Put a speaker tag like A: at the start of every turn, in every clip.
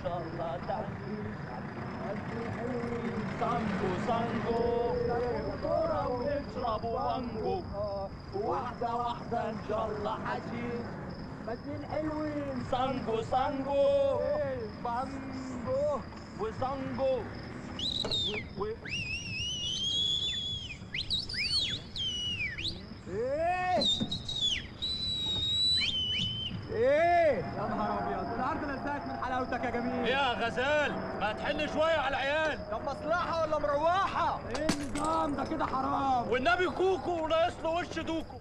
A: شاء الله تعزيز صنجو صنجو كورة ونشربوا مانجو واحدة واحدة إن شاء الله حشيش بس الحلوين صنجو صنجو بانجو وصنجو و... و...
B: ايه ايه يا نهار ابيض النهارده انا انتهت من حلاوتك يا جميل
A: يا غزال ما تحن شوية على العيال
B: طب مصلحه ولا مروحه ايه النظام ده كده حرام
A: والنبي كوكو ناقص له وش دوكو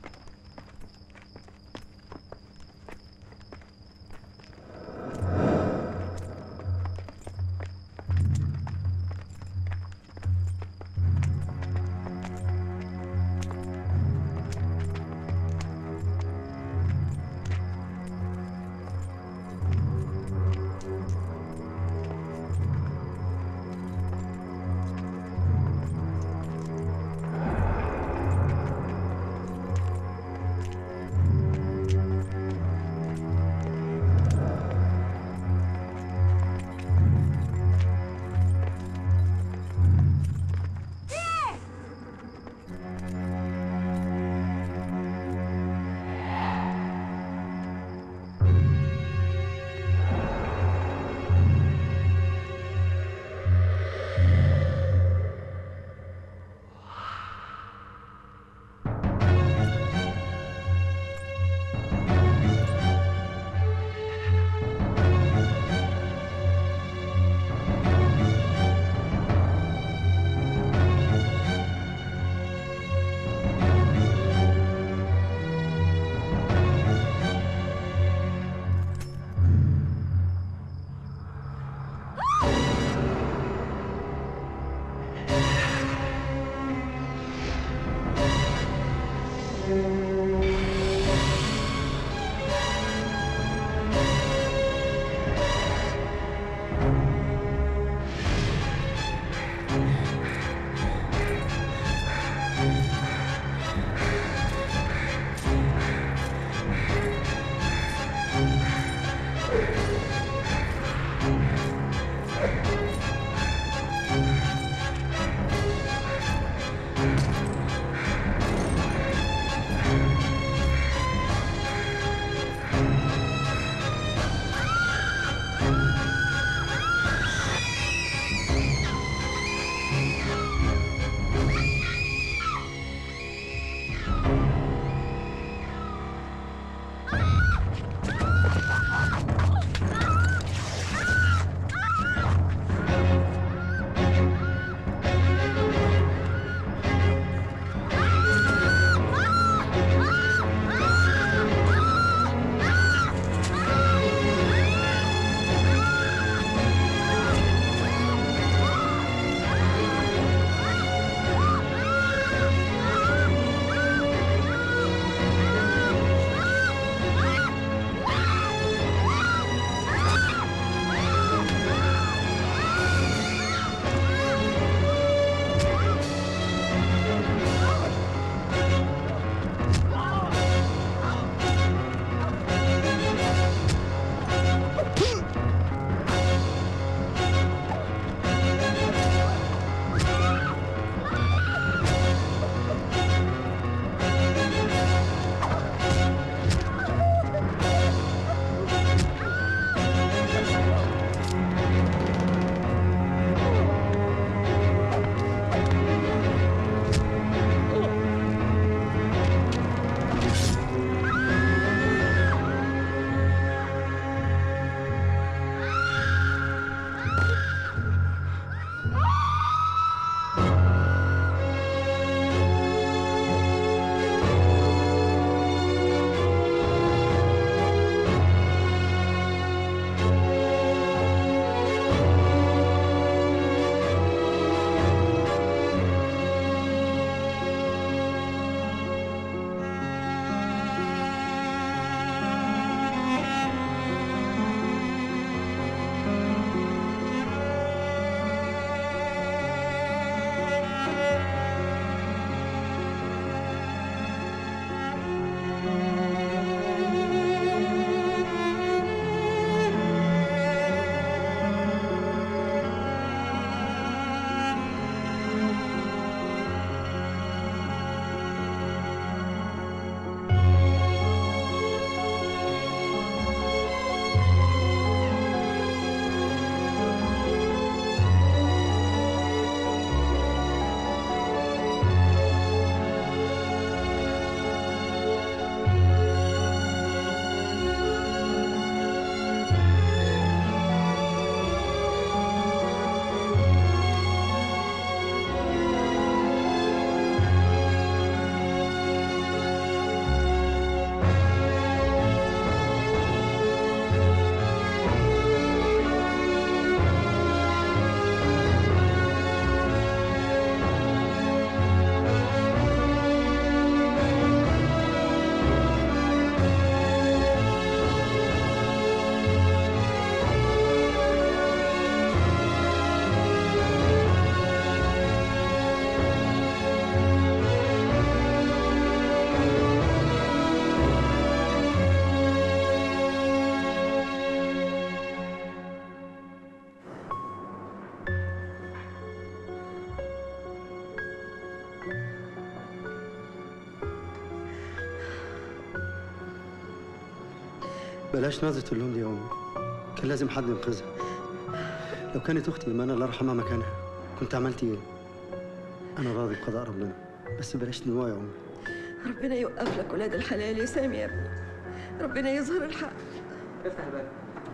C: بلاش نظرة اللون دي يا أمي كان لازم حد ينقذها لو كانت أختي إيمان الله يرحمها مكانها كنت عملت إيه؟ أنا راضي بقضاء ربنا بس بلاش دموع يا أمي
D: ربنا يوقف لك ولاد الحلال يا سامي يا ابني ربنا يظهر الحق
B: افتح الباب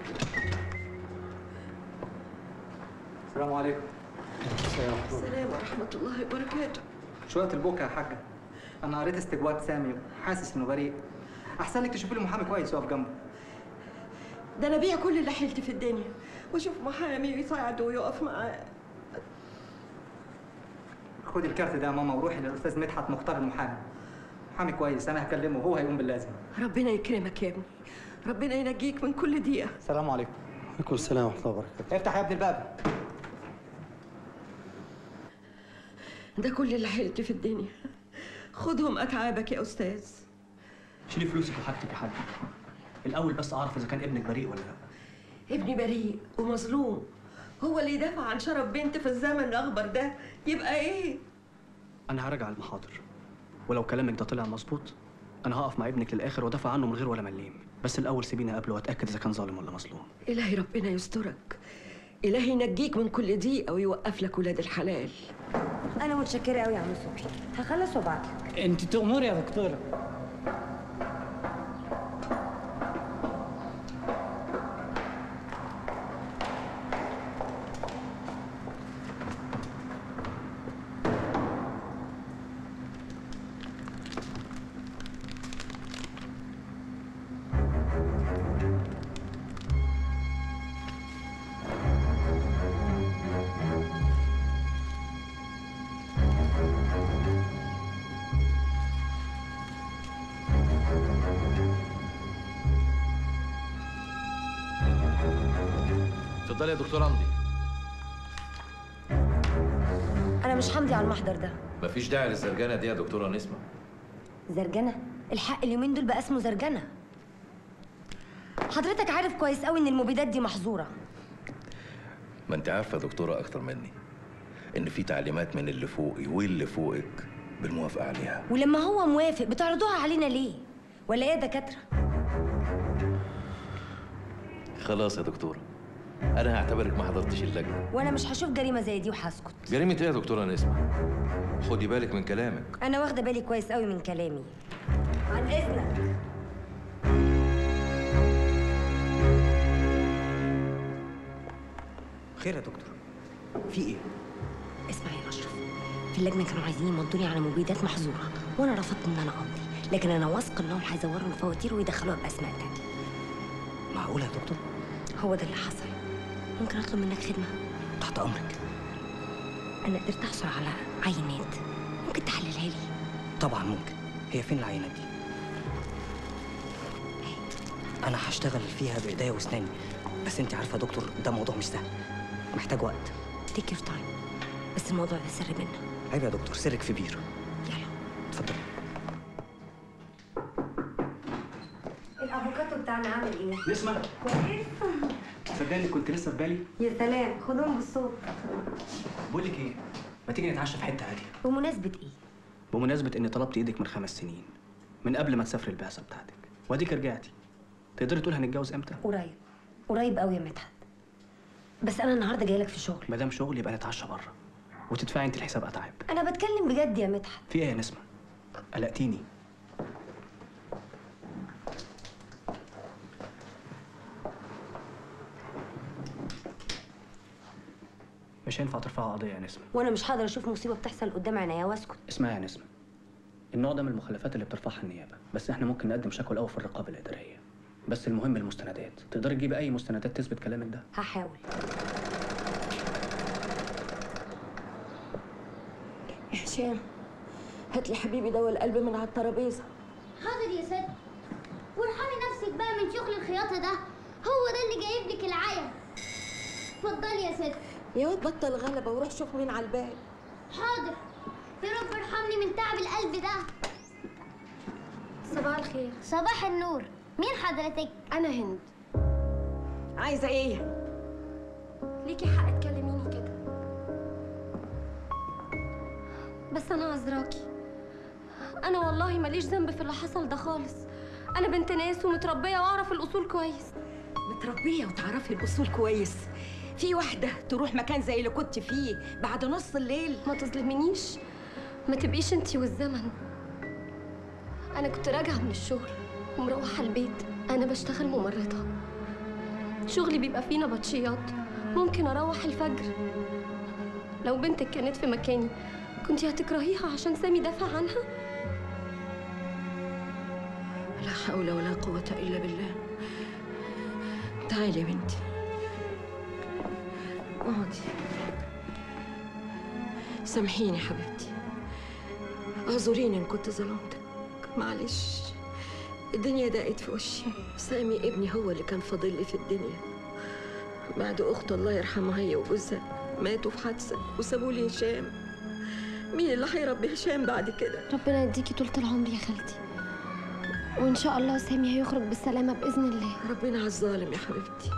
B: السلام عليكم
D: السلام ورحمة الله وبركاته
B: شوية البكا يا حاجة أنا قريت استجواب سامي وحاسس إنه بريء أحسن لك تشوفي لي محامي كويس يقف جنبه
D: ده أنا بيع كل اللي حيلتي في الدنيا وأشوف محامي يساعده ويقف معاه
B: خدي الكارت ده يا ماما وروحي للأستاذ مدحت مختار المحامي محامي كويس أنا هكلمه وهو هيقوم باللازم
D: ربنا يكرمك يا ابني ربنا ينجيك من كل دقيقة
B: السلام عليكم
C: عليكم السلام ورحمة الله وبركاته
B: افتح يا ابني الباب
D: ده كل اللي حيلتي في الدنيا خدهم أتعابك يا أستاذ
E: شيلي فلوسك وحاجتك يا حاج الاول بس اعرف اذا كان ابنك بريء ولا لا
D: ابني بريء ومظلوم هو اللي يدافع عن شرف بنت في الزمن الأخضر ده يبقى إيه؟
E: انا هراجع المحاضر ولو كلامك ده طلع مظبوط انا هقف مع ابنك للاخر وادافع عنه من غير ولا مليم بس الاول سيبيني اقابله واتاكد اذا كان ظالم ولا مظلوم
D: إلهي ربنا يسترك إلهي ينجيك من كل ضيقة ويوقف لك ولاد الحلال
F: انا متشكره قوي يا عم صبحي هخلص وابعتلك
G: انت تأمري يا دكتورة
A: اتفضلي يا دكتور عمدي
F: انا مش همضي على المحضر ده
H: مفيش داعي للزرجانه دي يا دكتوره نسمه
F: زرجنه الحق اليومين دول بقى اسمه زرجنه حضرتك عارف كويس قوي ان المبيدات دي محظوره
H: ما انت عارفه يا دكتوره اكتر مني ان في تعليمات من اللي فوقي واللي فوقك بالموافقه عليها
F: ولما هو موافق بتعرضوها علينا ليه ولا ايه يا دكاتره
H: خلاص يا دكتوره انا هعتبرك ما حضرتش اللجنه
F: وانا مش هشوف جريمه زي دي وهسكت
H: جريمه ايه يا دكتوره نسمه خدي بالك من كلامك
F: انا واخده بالي كويس قوي من كلامي عن اذنك
E: خير يا دكتور في ايه
F: اسمع يا اشرف في اللجنه كانوا عايزين يمضوني على مبيدات محظوره وانا رفضت ان انا امضي لكن انا واثقه انهم هيزوروا الفواتير ويدخلوها باسماء تانية
E: معقوله يا دكتور
F: هو ده اللي حصل ممكن اطلب منك خدمه
E: تحت امرك
F: انا قدرت احصل على عينات ممكن تحللها لي
I: طبعا ممكن هي فين العينات دي انا هشتغل فيها بايديا واسناني بس انت عارفه يا دكتور ده موضوع مش سهل محتاج وقت
F: تيك يور تايم بس الموضوع ده سر بينا
I: عيب يا دكتور سرك في بير
F: يلا
I: اتفضل
F: الافوكاتو بتاعنا عامل ايه
E: نسمه
F: كويس
E: صدقني كنت لسه في بالي
F: يا سلام خدهم بالصوت
E: بقول لك ايه ما تيجي نتعشى في حته هاديه
F: بمناسبه ايه
E: بمناسبه اني طلبت ايدك من خمس سنين من قبل ما تسافري البعثه بتاعتك واديك رجعتي تقدري تقولي هنتجوز امتى
F: قريب قريب قوي يا مدحت بس انا النهارده جاي لك في شغل
E: ما دام شغل يبقى نتعشى بره وتدفعي انت الحساب اتعب
F: انا بتكلم بجد يا مدحت
E: في ايه يا نسمه قلقتيني مش هينفع ترفعوا قضيه يا نسمه
F: وانا مش هقدر اشوف مصيبه بتحصل قدام عينيا واسكت
E: اسمعي يا نسمة النوع ده من المخلفات اللي بترفعها النيابة بس احنا ممكن نقدم شكوى الأول في الرقابة الإدارية بس المهم المستندات تقدري تجيبي أي مستندات تثبت كلامك ده
F: هحاول
D: يا هشام هات لي حبيبي دواء القلب من على الترابيزة
J: حاضر يا ست وارحمي نفسك بقى من شغل الخياطة ده هو ده اللي جايب لك العيا اتفضلي يا ست
D: يا واد بطل غلبة وروح شوف مين على الباب
J: حاضر يا رب ارحمني من تعب القلب ده
F: صباح الخير
J: صباح النور مين حضرتك
F: انا هند
D: عايزة ايه؟
F: ليكي حق تكلميني كده بس انا عذراكي انا والله ماليش ذنب في اللي حصل ده خالص
G: انا بنت ناس ومتربيه واعرف الاصول كويس
D: متربيه وتعرفي الاصول كويس في واحده تروح مكان زي اللي كنت فيه بعد نص الليل
G: ما تظلمنيش ما تبقيش انتي والزمن انا كنت راجعه من الشغل ومروحه البيت انا بشتغل ممرضه شغلي بيبقى فيه نبطشيات ممكن اروح الفجر لو بنتك كانت في مكاني كنتي هتكرهيها عشان سامي دافع عنها
D: لا حول ولا قوه الا بالله تعالي يا بنتي اقعدي سامحيني حبيبتي اعذريني ان كنت ظلمتك معلش الدنيا ضاقت في وشي سامي ابني هو اللي كان فاضل لي في الدنيا بعد اخته الله يرحمها هي وجوزها ماتوا في حادثه وسابوا لي هشام مين اللي هيربي هشام بعد كده
G: ربنا يديكي طولة العمر يا خالتي وان شاء الله سامي هيخرج بالسلامه باذن الله
D: ربنا على الظالم يا حبيبتي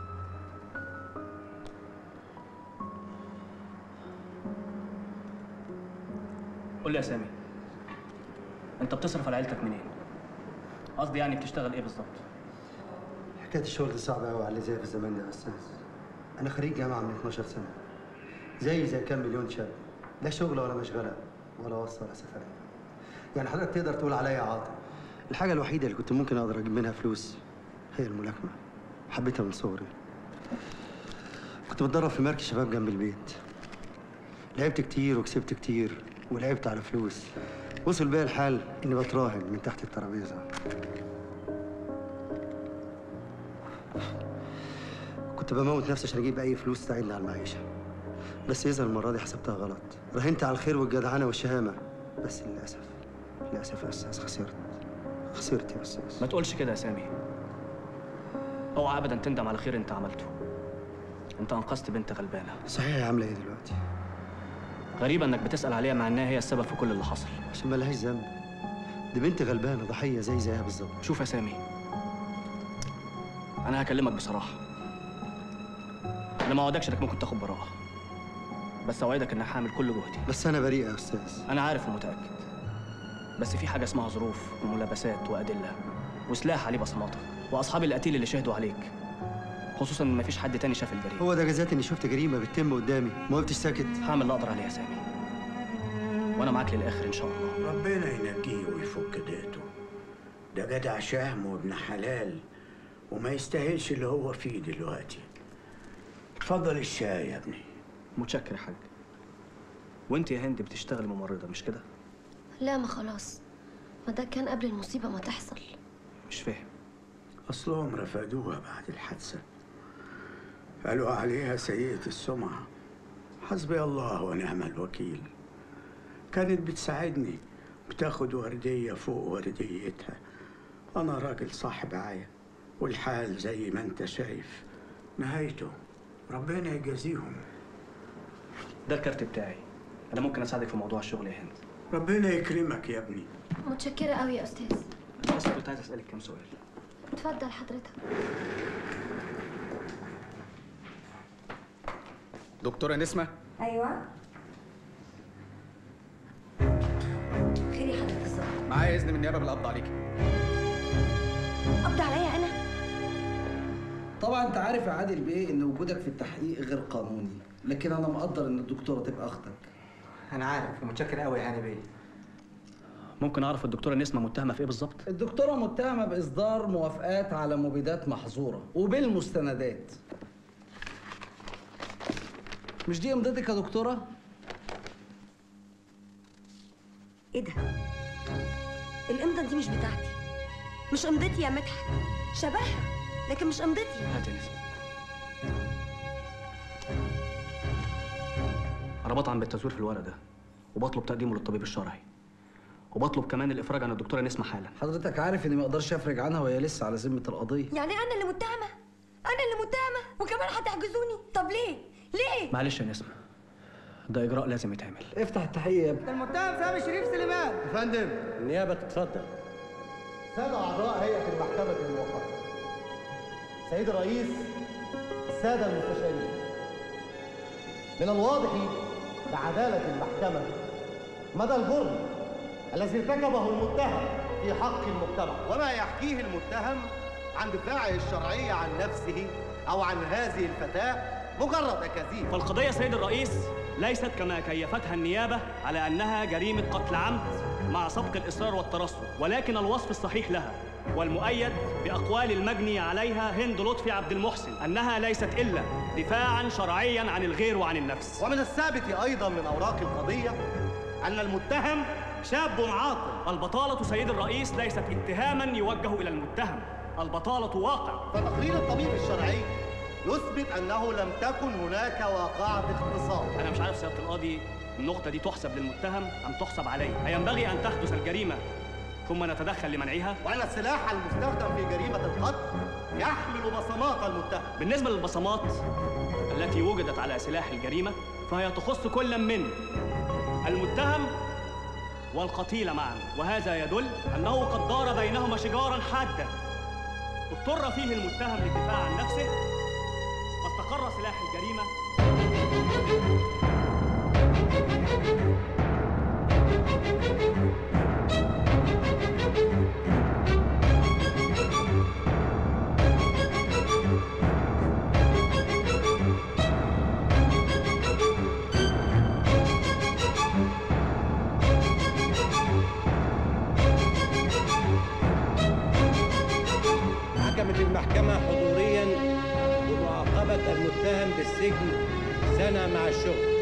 E: قول لي يا سامي انت بتصرف على عيلتك منين قصدي يعني بتشتغل ايه بالظبط
C: حكايه الشغل دي صعبه قوي على اللي زي في الزمان ده يا استاذ انا خريج جامعه من 12 سنه زي زي كام مليون شاب لا شغل ولا مشغله ولا وصل ولا سفريه يعني حضرتك تقدر تقول عليا عاطل الحاجه الوحيده اللي كنت ممكن اقدر اجيب منها فلوس هي الملاكمه حبيتها من صغري كنت بتدرب في مركز شباب جنب البيت لعبت كتير وكسبت كتير ولعبت على فلوس وصل بيا الحال اني بتراهن من تحت الترابيزه كنت بموت نفسي عشان اجيب اي فلوس تساعدني على المعيشه بس يظهر المره دي حسبتها غلط راهنت على الخير والجدعنه والشهامه بس للاسف للاسف يا استاذ خسرت خسرت يا استاذ
E: ما تقولش كده يا سامي اوعى ابدا تندم على خير انت عملته انت انقذت بنت غلبانه
C: صحيح هي عامله ايه دلوقتي
E: غريبة انك بتسأل عليها مع انها هي السبب في كل اللي حصل
C: عشان ما لهاش ذنب دي بنت غلبانه ضحيه زي زيها بالظبط
E: شوف يا سامي انا هكلمك بصراحة انا ما اوعدكش انك ممكن تاخد براءة بس اوعدك انك هعمل كل جهدي
C: بس انا بريء يا استاذ
E: انا عارف ومتأكد بس في حاجة اسمها ظروف وملابسات وأدلة وسلاح عليه بصماتك واصحاب القتيل اللي شهدوا عليك خصوصا ان مفيش حد تاني شاف الجريمة
C: هو ده جزات اني شفت جريمه بتتم قدامي ما وقفتش ساكت
E: هعمل اللي اقدر عليه يا سامي وانا معاك للاخر ان شاء الله
K: ربنا ينجيه ويفك دقته ده جدع شهم وابن حلال وما يستاهلش اللي هو فيه دلوقتي اتفضل الشاي يا ابني
E: متشكر يا حاج وانت يا هند بتشتغل ممرضة مش كده؟
G: لا ما خلاص ما ده كان قبل المصيبه ما تحصل
E: مش فاهم
K: أصلهم رفضوها بعد الحادثة قالوا عليها سيئة السمعة حسبي الله ونعم الوكيل كانت بتساعدني بتاخد وردية فوق ورديتها أنا راجل صاحب عاية والحال زي ما أنت شايف نهايته ربنا يجازيهم
E: ده الكارت بتاعي انا ممكن اساعدك في موضوع الشغل يا هند
K: ربنا يكرمك يا ابني
G: متشكره قوي يا استاذ
E: بس كنت عايز اسالك كام سؤال
G: اتفضل حضرتك
B: دكتورة نسمة
F: ايوه خير يا حضرة الظابط
B: معايا إذن من النيابة بالقبض عليكي
F: قبض عليا انا
L: طبعا انت عارف يا عادل بيه ان وجودك في التحقيق غير قانوني لكن انا مقدر ان الدكتوره تبقى اختك
B: انا عارف ومتشكر قوي يا هاني بيه
E: ممكن اعرف الدكتوره نسمه متهمه في ايه بالظبط
L: الدكتوره متهمه باصدار موافقات على مبيدات محظوره وبالمستندات مش دي امضتك يا دكتوره
F: ايه ده الامضه دي مش بتاعتي مش امضتي يا مدحت شبهها لكن مش امضتي
E: هات يا نسمه انا بطعن بالتزوير في الورق ده وبطلب تقديمه للطبيب الشرعي وبطلب كمان الافراج عن الدكتوره نسمه حالا
L: حضرتك عارف اني ما اقدرش افرج عنها وهي لسه على ذمه القضيه
F: يعني انا اللي متهمه انا اللي متهمه وكمان هتحجزوني طب ليه ليه
E: معلش يا نسمه ده اجراء لازم يتعمل
L: افتح التحقيق يا ابني
B: المتهم سامي شريف سليمان
C: يا فندم
M: النيابة تتفضل
N: سادة أعضاء هيئة المحكمة الموقرة سيد الرئيس السادة المستشارين من الواضح لعدالة المحكمة مدى الجرم الذي ارتكبه المتهم في حق المجتمع وما يحكيه المتهم عن دفاعه الشرعي عن نفسه أو عن هذه الفتاة مجرد أكاذيب
E: فالقضية سيد الرئيس ليست كما كيفتها النيابة على أنها جريمة قتل عمد مع سبق الإصرار والترصد ولكن الوصف الصحيح لها والمؤيد بأقوال المجني عليها هند لطفي عبد المحسن أنها ليست إلا دفاعا شرعيا عن الغير وعن النفس
N: ومن الثابت أيضا من أوراق القضية أن المتهم شاب عاقل
E: البطالة سيد الرئيس ليست اتهاما يوجه إلى المتهم البطالة واقع
N: فتقرير الطبيب الشرعي يثبت أنه لم تكن هناك واقعة اغتصاب
E: أنا مش عارف سيادة القاضي النقطة دي تحسب للمتهم أم تحسب عليه أينبغي أن تحدث الجريمة ثم نتدخل لمنعها
N: وأن السلاح المستخدم في جريمة القتل يحمل بصمات المتهم
E: بالنسبة للبصمات التي وجدت على سلاح الجريمة فهي تخص كل من المتهم والقتيل معا وهذا يدل أنه قد دار بينهما شجارا حادا اضطر فيه المتهم للدفاع عن نفسه فاستقر سلاح الجريمة
M: حكمت المحكمة حضوريا بمعاقبة المتهم بالسجن سنة مع الشغل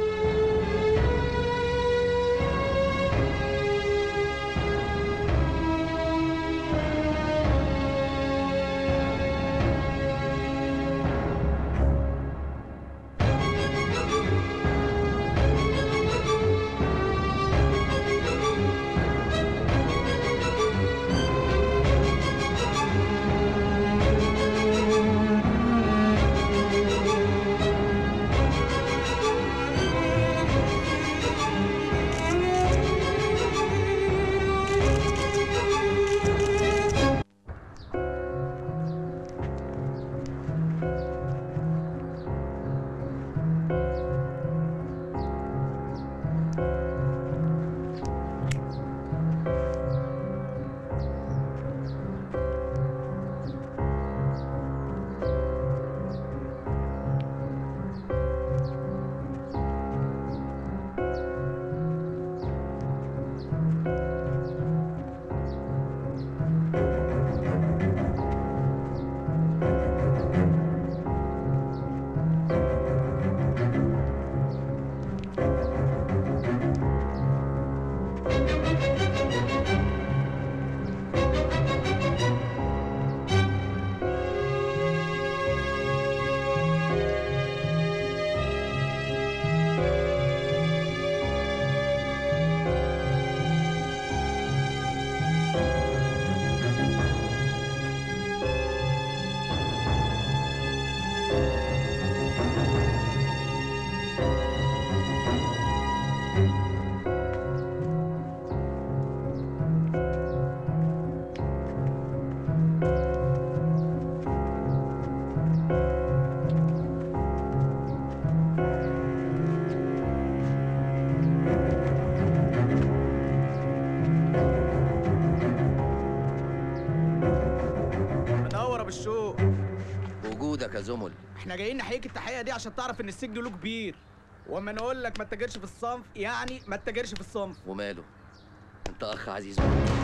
O: منور بالشوق
P: وجودك يا زمل
O: احنا جايين نحييك التحيه دي عشان تعرف ان السجن له كبير واما نقول لك ما تتاجرش في الصنف يعني ما تتاجرش في الصنف
P: وماله انت اخ عزيز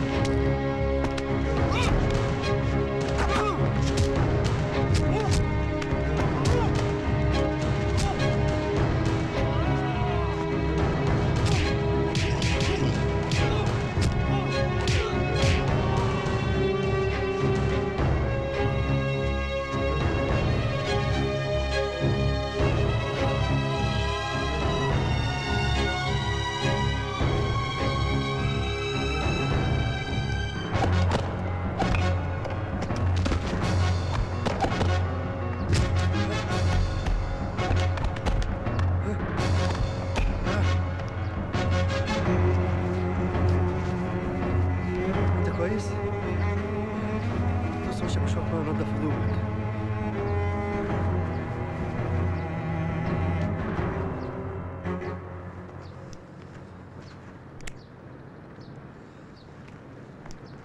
C: انت كويس؟ بص وشك شوية ميه نضف هدومك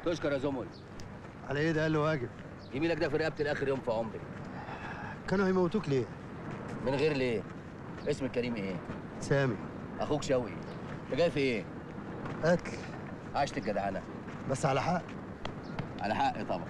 P: تشكر يا زمل
C: على ايه ده قال له واجب
P: جميلك ده في رقبتي لاخر يوم في عمري
C: كانوا هيموتوك ليه
P: من غير ليه اسم الكريم ايه
C: سامي
P: اخوك شوقي انت جاي في ايه
C: قتل
P: عشت الجدعنه
C: بس على حق
P: على حقي طبعا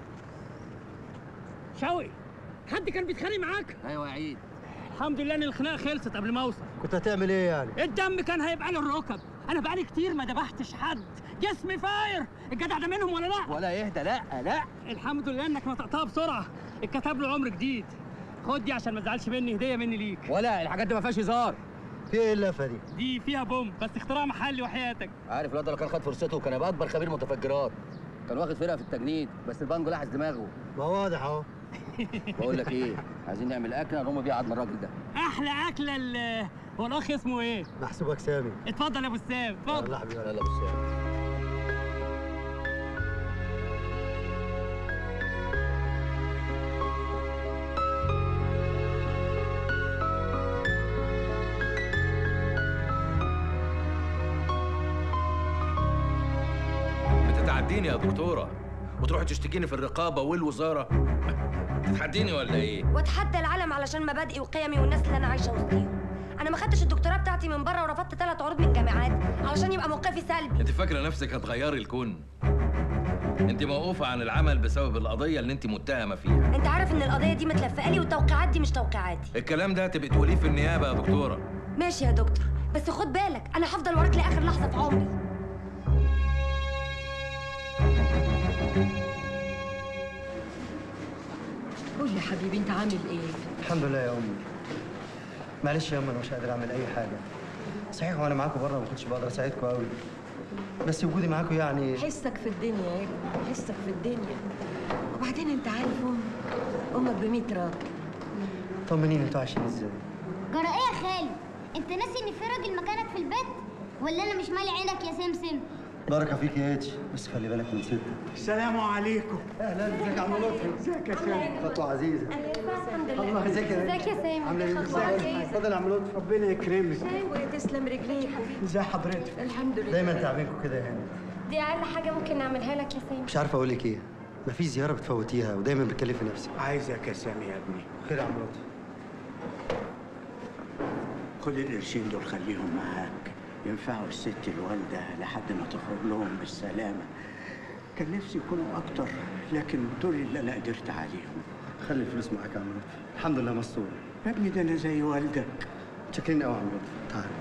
E: شوقي حد كان بيتخانق معاك
P: ايوه يا عيد
E: الحمد لله ان الخناقه خلصت قبل ما اوصل
C: كنت هتعمل ايه يعني
E: الدم كان هيبقى له الركب انا بقالي كتير ما ذبحتش حد جسمي فاير الجدع ده منهم ولا لا
P: ولا يهدى لا لا
E: الحمد لله انك نطقتها بسرعه اتكتب له عمر جديد خد دي عشان ما تزعلش مني هديه مني ليك
P: ولا الحاجات دي ما فيهاش هزار
C: في ايه اللفه دي
E: دي فيها بوم بس اختراع محلي وحياتك
P: عارف الواد ده لو كان خد فرصته كان هيبقى اكبر خبير متفجرات كان واخد فرقه في التجنيد بس البانجو لحس دماغه
C: ما واضح اهو
P: بقول لك ايه عايزين نعمل اكله نقوم بيها عظم الراجل ده
E: احلى اكله ال هو الاخ اسمه ايه
C: محسوبك سامي
E: اتفضل يا ابو السام اتفضل
C: يلا حبيبي
P: يلا بس
H: بتتعديني يا دكتوره وتروحي تشتكيني في الرقابه والوزاره تتحديني ولا ايه
F: واتحدى العالم علشان مبادئي وقيمي والناس اللي انا عايشه وسطيهم انا ما خدتش الدكتوراه بتاعتي من بره ورفضت ثلاث عروض من الجامعات علشان يبقى موقفي سلبي
H: انت فاكره نفسك هتغيري الكون انت موقوفه عن العمل بسبب القضيه اللي انت متهمه فيها
F: انت عارف ان القضيه دي متلفقه لي والتوقيعات دي مش توقيعاتي
H: الكلام ده تبقي تقوليه في النيابه يا دكتوره
F: ماشي يا دكتور بس خد بالك انا هفضل وراك لاخر لحظه في عمري
D: قول لي حبيبي انت عامل ايه
C: الحمد لله يا امي معلش يا امي انا مش قادر اعمل اي حاجه صحيح وانا معاكم بره ما كنتش بقدر اساعدكم قوي بس وجودي معاكم يعني
D: حسك في الدنيا يا ابني حسك في الدنيا وبعدين انت عارف امك امك ب 100 راجل
C: طمنيني انتوا عايشين ازاي
J: جرى ايه يا خالد انت ناسي ان في راجل مكانك في البيت ولا انا مش مالي عينك يا سمسم
C: بركه فيك يا اتش بس خلي بالك من ستك
K: السلام عليكم
C: اهلا ازيك يا عم لطفي
K: ازيك يا سامي
C: خطوه عزيزه
G: الحمد
C: الله ازيك يا
G: ازيك يا سامي
C: عامله ايه ازيك اتفضل يا عم لطفي
K: ربنا يكرمك
D: وتسلم رجليك
K: ازي حضرتك
D: الحمد لله
C: دايما تعبينكم كده يا هاني
G: دي اقل حاجه ممكن نعملها لك يا سامي
C: مش عارف اقول لك ايه مفيش زياره بتفوتيها ودايما بتكلفي نفسك
K: عايزك يا سامي يا ابني
C: خير يا عم لطفي
K: خد القرشين دول خليهم معاك ينفعوا الست الوالدة لحد ما تخرج لهم بالسلامة كان نفسي يكونوا أكتر لكن دول اللي أنا قدرت عليهم
C: خلي الفلوس معاك يا عم لطفي الحمد لله مستور
K: يا ابني ده أنا زي والدك
C: شاكرين قوي يا عم لطفي تعال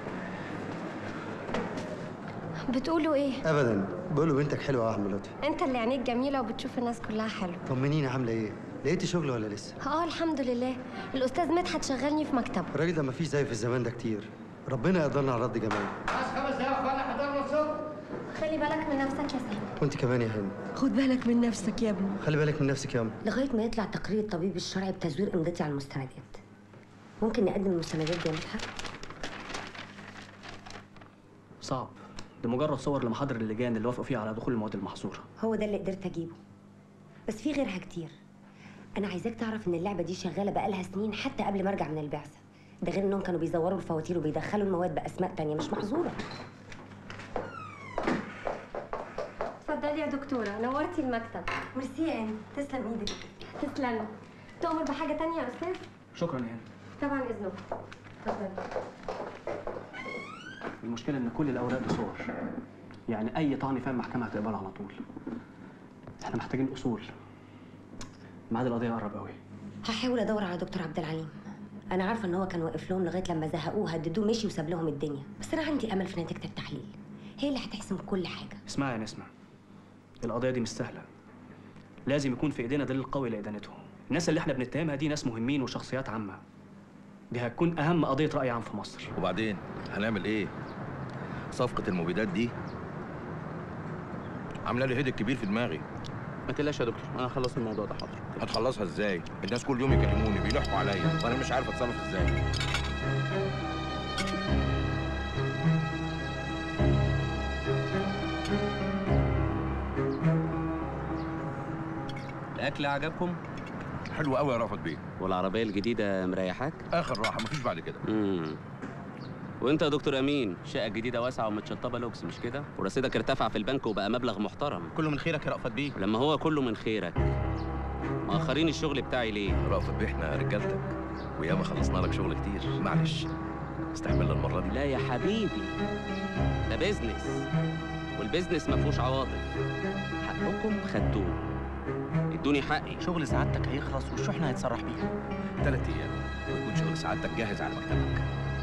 G: بتقولوا ايه
C: ابدا بقول بنتك حلوه يا عم لطفي
G: انت اللي عينيك جميله وبتشوف الناس كلها حلوه
C: طمنيني عامله ايه لقيتي شغل ولا لسه
G: اه الحمد لله الاستاذ مدحت شغلني في مكتبه
C: الراجل ده مفيش زيه في الزمان ده كتير ربنا يقدرنا على رد جمال
O: خمس دقايق يا اخوانا حضرنا الصبح
G: خلي بالك من نفسك يا سامي
C: وانت كمان يا هاني
D: خد بالك من نفسك يا ابني
C: خلي بالك من نفسك يا ام
F: لغايه ما يطلع تقرير الطبيب الشرعي بتزوير امضتي على المستندات ممكن نقدم المستندات دي يا مدحت
E: صعب دي مجرد صور لمحاضر اللجان اللي وافقوا فيها على دخول المواد المحظوره
F: هو ده اللي قدرت اجيبه بس في غيرها كتير انا عايزاك تعرف ان اللعبه دي شغاله بقالها سنين حتى قبل ما ارجع من البعثه ده غير انهم كانوا بيزوروا الفواتير وبيدخلوا المواد باسماء تانية مش محظوره
G: اتفضلي يا دكتوره نورتي المكتب
F: ميرسي يا انت تسلم ايدك
G: تسلمي تؤمر بحاجه تانية يا استاذ
E: شكرا يا هاني
G: طبعا اذنك اتفضلي
E: المشكله ان كل الاوراق دي صور يعني اي طعن فيها المحكمه هتقبلها على طول احنا محتاجين اصول ميعاد القضيه قرب قوي
F: هحاول ادور على دكتور عبد العليم انا عارفه ان هو كان واقف لهم لغايه لما زهقوه هددوه مشي وساب لهم الدنيا بس انا عندي امل في نتيجه التحليل هي اللي هتحسم كل حاجه
E: اسمعي يا نسمة القضية دي مش سهلة لازم يكون في ايدينا دليل قوي لإدانتهم الناس اللي احنا بنتهمها دي ناس مهمين وشخصيات عامة دي هتكون أهم قضية رأي عام في مصر
H: وبعدين هنعمل ايه صفقه المبيدات دي عامله لي هيدك كبير في دماغي
Q: ما تقلقش يا دكتور انا هخلص الموضوع ده حاضر
H: هتخلصها ازاي الناس كل يوم يكلموني بيلحوا عليا وانا مش عارف اتصرف ازاي
Q: الاكل عجبكم
H: حلو قوي يا رافت بيه
Q: والعربيه الجديده مريحاك
H: اخر راحه مفيش بعد كده
Q: امم وانت يا دكتور امين شقه جديده واسعه ومتشطبه لوكس مش كده ورصيدك ارتفع في البنك وبقى مبلغ محترم
O: كله من خيرك يا رأفت بيه
Q: لما هو كله من خيرك مأخرين الشغل بتاعي ليه
H: رأفت بيه احنا رجالتك وياما خلصنا لك شغل كتير معلش استحملنا المره دي
Q: لا يا حبيبي ده بيزنس والبيزنس ما فيهوش عواطف حقكم خدتوه ادوني حقي
O: شغل سعادتك هيخلص والشحن هيتصرح بيه
H: ثلاث ايام ويكون شغل سعادتك جاهز على مكتبك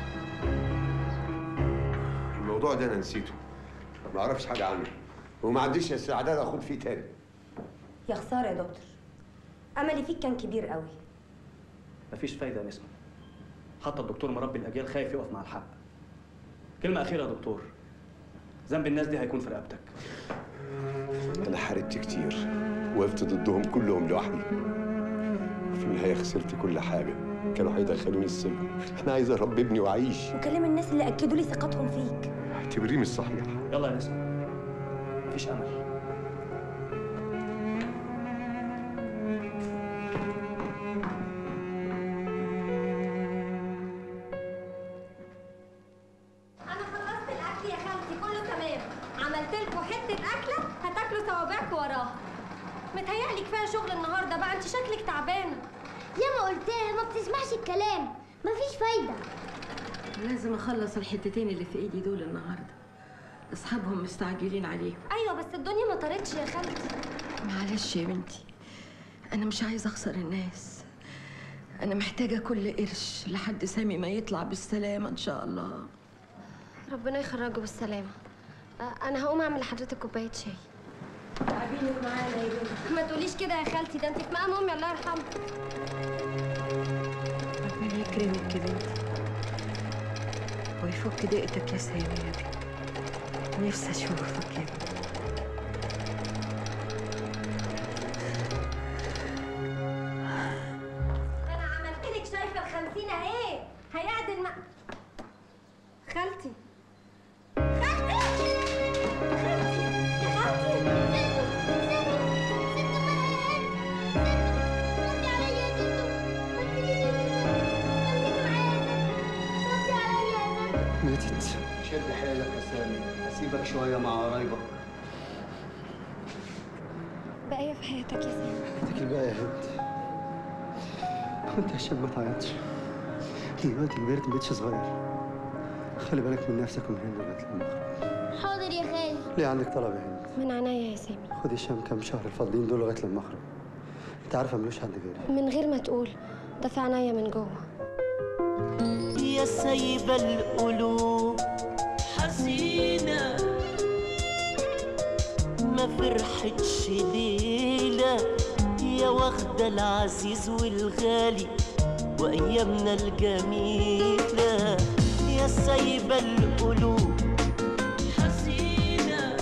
R: الموضوع ده انا نسيته ما اعرفش حاجه عنه وما عنديش استعداد اخد فيه تاني
F: يا خساره يا دكتور املي فيك كان كبير قوي
E: مفيش فايده يا نسمه حتى الدكتور مربي الاجيال خايف يقف مع الحق كلمه اخيره يا دكتور ذنب الناس دي هيكون في رقبتك
R: انا حاربت كتير وقفت ضدهم كلهم لوحدي في النهايه خسرت كل حاجه كانوا هيدخلوني السجن انا عايز اربي ابني واعيش
F: وكلم الناس اللي اكدوا لي ثقتهم فيك
R: اعتبريه مش صحيح
E: يلا يا نسمه مفيش امل
G: انا خلصت الاكل يا خالتي كله تمام عملت لكم حته اكله هتاكلوا صوابعكم وراها متهيألي كفايه شغل النهارده بقى انت شكلك تعبانه
J: يا ما قلت لها ما بتسمعش الكلام مفيش فايده
D: لازم اخلص الحتتين اللي في ايدي دول النهارده اصحابهم مستعجلين عليهم
G: ايوه بس الدنيا ما طارتش يا خالتي
D: معلش يا بنتي انا مش عايزه اخسر الناس انا محتاجه كل قرش لحد سامي ما يطلع بالسلامه ان شاء الله
G: ربنا يخرجه بالسلامه آه، انا هقوم اعمل لحضرتك كوبايه شاي
D: تعبينك معانا يا بنتي
G: ما تقوليش كده يا خالتي ده انت في مقام امي الله يرحمها
D: ربنا يكرمك يا بنتي ويفك ضيقتك يا سامي يا بنتي نفسي اشوفك يا بنتي
G: انا عملت لك شايفه الخمسين اهي هيعدل ما خالتي خالتي خالتي يا خالتي
C: ماتت شد حيلك يا سامي هسيبك شويه مع قرايبك
G: بقية في حياتك يا سامي
C: حياتك بقى يا هند وانت عشان ما تعيطش دلوقتي كبرت مبقتش صغير خلي بالك من نفسك ومن هند لغايه لما اخرج
J: حاضر يا خالي
C: ليه عندك طلب يا هند
G: من عناية يا سامي
C: خدي هشام كام شهر الفاضلين دول لغايه لما اخرج انت عارفه ملوش حد غيري
G: من غير ما تقول ده في عناية من جوه
S: يا سايبة القلوب حزينة ما فرحتش ليلة يا واخدة العزيز والغالي وأيامنا الجميلة يا سايبة القلوب حزينة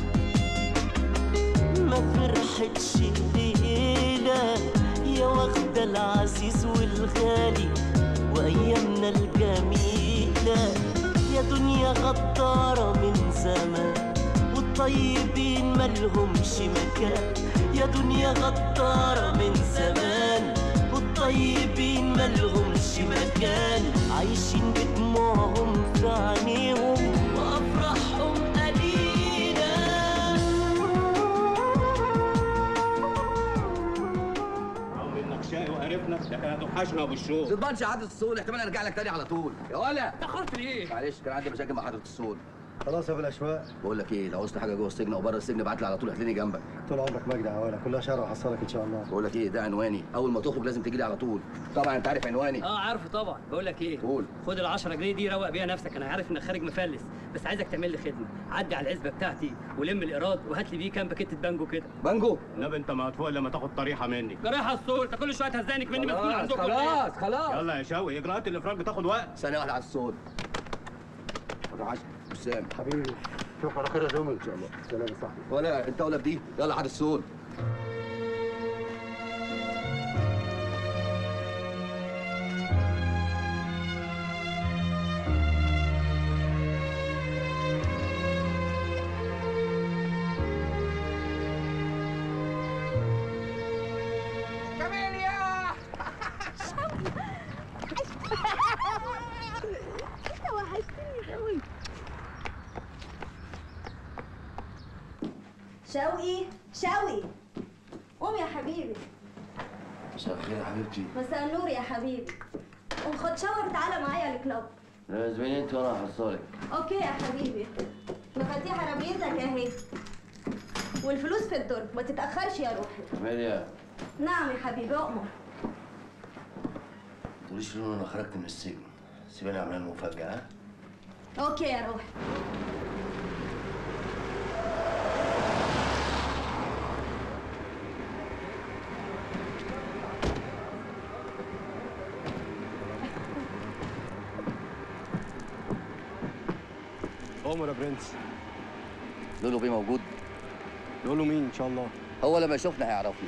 S: ما فرحتش ليلة يا واخدة العزيز والغالي وأيامنا الجميلة يا دنيا غدارة من زمان والطيبين ملهمش مكان يا دنيا غدارة من زمان والطيبين ملهمش مكان عايشين بدموعهم في عينيهم وأفراحهم قليلة
E: منك شقي وقرفنا لكن هتوحشنا بالشوق
P: تضمنش عدد الصول احتمال ارجع لك تاني على طول يا ولا تاخرت ليه معلش كان عندي مشاكل مع حضره الصول
C: خلاص يا ابو الاشواق
P: بقول لك ايه لو عوزت حاجه جوه السجن او بره السجن ابعت لي على طول هتلاقيني جنبك
C: طول عمرك مجدي عوالة كلها شهر وحصلك ان شاء الله
P: بقول لك ايه ده عنواني اول ما تخرج لازم تجي لي على طول طبعا انت عارف عنواني
T: اه عارفه طبعا بقول لك ايه
P: قول
T: خد ال 10 جنيه دي روق بيها نفسك انا عارف انك خارج مفلس بس عايزك تعمل لي خدمه عدي على العزبه بتاعتي ولم الايراد وهات لي بيه كام باكيت بانجو كده
P: بانجو
E: نبي انت ما هتفوق لما تاخد طريحه مني
T: جراحه الصول انت كل شويه تهزانك مني مسؤول
P: خلاص،
T: عندكم
P: خلاص، خلاص.
E: يلا يا شوقي اجراءات الافراج بتاخد وقت
P: ثانيه واحده على الصول عشان وسام
C: حبيبي شوف على خير يا زمل ان شاء الله سلام يا صاحبي
P: ولا انت ولا بدي يلا عاد الصول
S: انت وحشتني
U: شوقي شوقي قوم يا حبيبي
P: مساء الخير يا حبيبتي
U: مساء النور يا حبيبي قوم خد شاور وتعالى معايا الكلاب
P: لازمين انت وانا هحصلك
U: اوكي يا حبيبي مفاتيح عربيتك اهي والفلوس في الدرج ما تتاخرش يا روحي
P: اماليا
U: نعم يا حبيبي اؤمر
P: ما تقوليش لون انا خرجت من السجن سيبيني اعمل لها المفاجاه ها؟
U: اوكي يا روحي
P: عمر يا برنس لولو بيه موجود
V: لولو مين ان شاء الله
P: هو لما يشوفنا هيعرفني